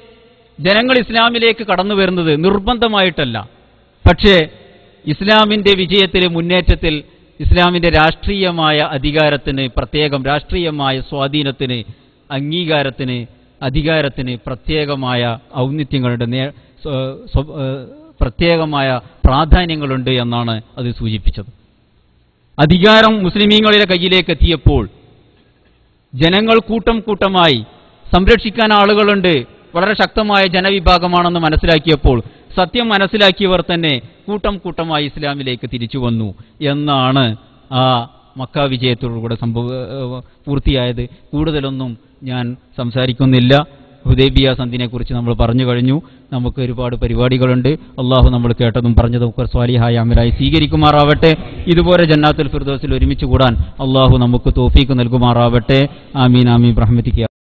ജനങ്ങൾ ഇസ്ലാമിലേക്ക് കടന്നു വരുന്നത് നിർബന്ധമായിട്ടല്ല പക്ഷേ ഇസ്ലാമിന്റെ വിജയത്തിൽ മുന്നേറ്റത്തിൽ ഇസ്ലാമിന്റെ രാഷ്ട്രീയമായ അധികാരത്തിന് പ്രത്യേകം രാഷ്ട്രീയമായ സ്വാധീനത്തിന് അംഗീകാരത്തിന് അധികാരത്തിന് പ്രത്യേകമായ ഔന്നിത്യങ്ങളുടെ നേ സ്വ- സ്വ- ഏഹ് പ്രത്യേകമായ പ്രാധാന്യങ്ങളുണ്ട് എന്നാണ് അത് സൂചിപ്പിച്ചത് അധികാരം മുസ്ലിമീങ്ങളുടെ കയ്യിലേക്ക് എത്തിയപ്പോൾ ജനങ്ങൾ കൂട്ടം കൂട്ടമായി സംരക്ഷിക്കാൻ ആളുകളുണ്ട് വളരെ ശക്തമായ ജനവിഭാഗമാണെന്ന് മനസ്സിലാക്കിയപ്പോൾ സത്യം മനസ്സിലാക്കിയവർ തന്നെ കൂട്ടം കൂട്ടമായി ഇസ്ലാമിലേക്ക് തിരിച്ചു വന്നു എന്നാണ് ആ മക്ക വിജയത്തോടുകൂടെ സംഭവ ഏഹ് പൂർത്തിയായത് കൂടുതലൊന്നും ഞാൻ സംസാരിക്കുന്നില്ല ഹുദൈബിയ സന്ധിനെക്കുറിച്ച് നമ്മൾ പറഞ്ഞു കഴിഞ്ഞു നമുക്ക് ഒരുപാട് പരിപാടികളുണ്ട് അള്ളാഹു നമ്മൾ കേട്ടതും പറഞ്ഞതും ഒക്കെ സ്വാലിഹായ അമരായി സ്വീകരിക്കുമാറാവട്ടെ ഇതുപോലെ ജന്നാത്തുൽ ഫിർദോസിൽ ഒരുമിച്ച് കൂടാൻ അള്ളാഹു നമുക്ക് തോഫീക്ക് നൽകുമാറാവട്ടെ ആമീൻ ആമീൻ ബ്രഹ്മത്തിക്ക്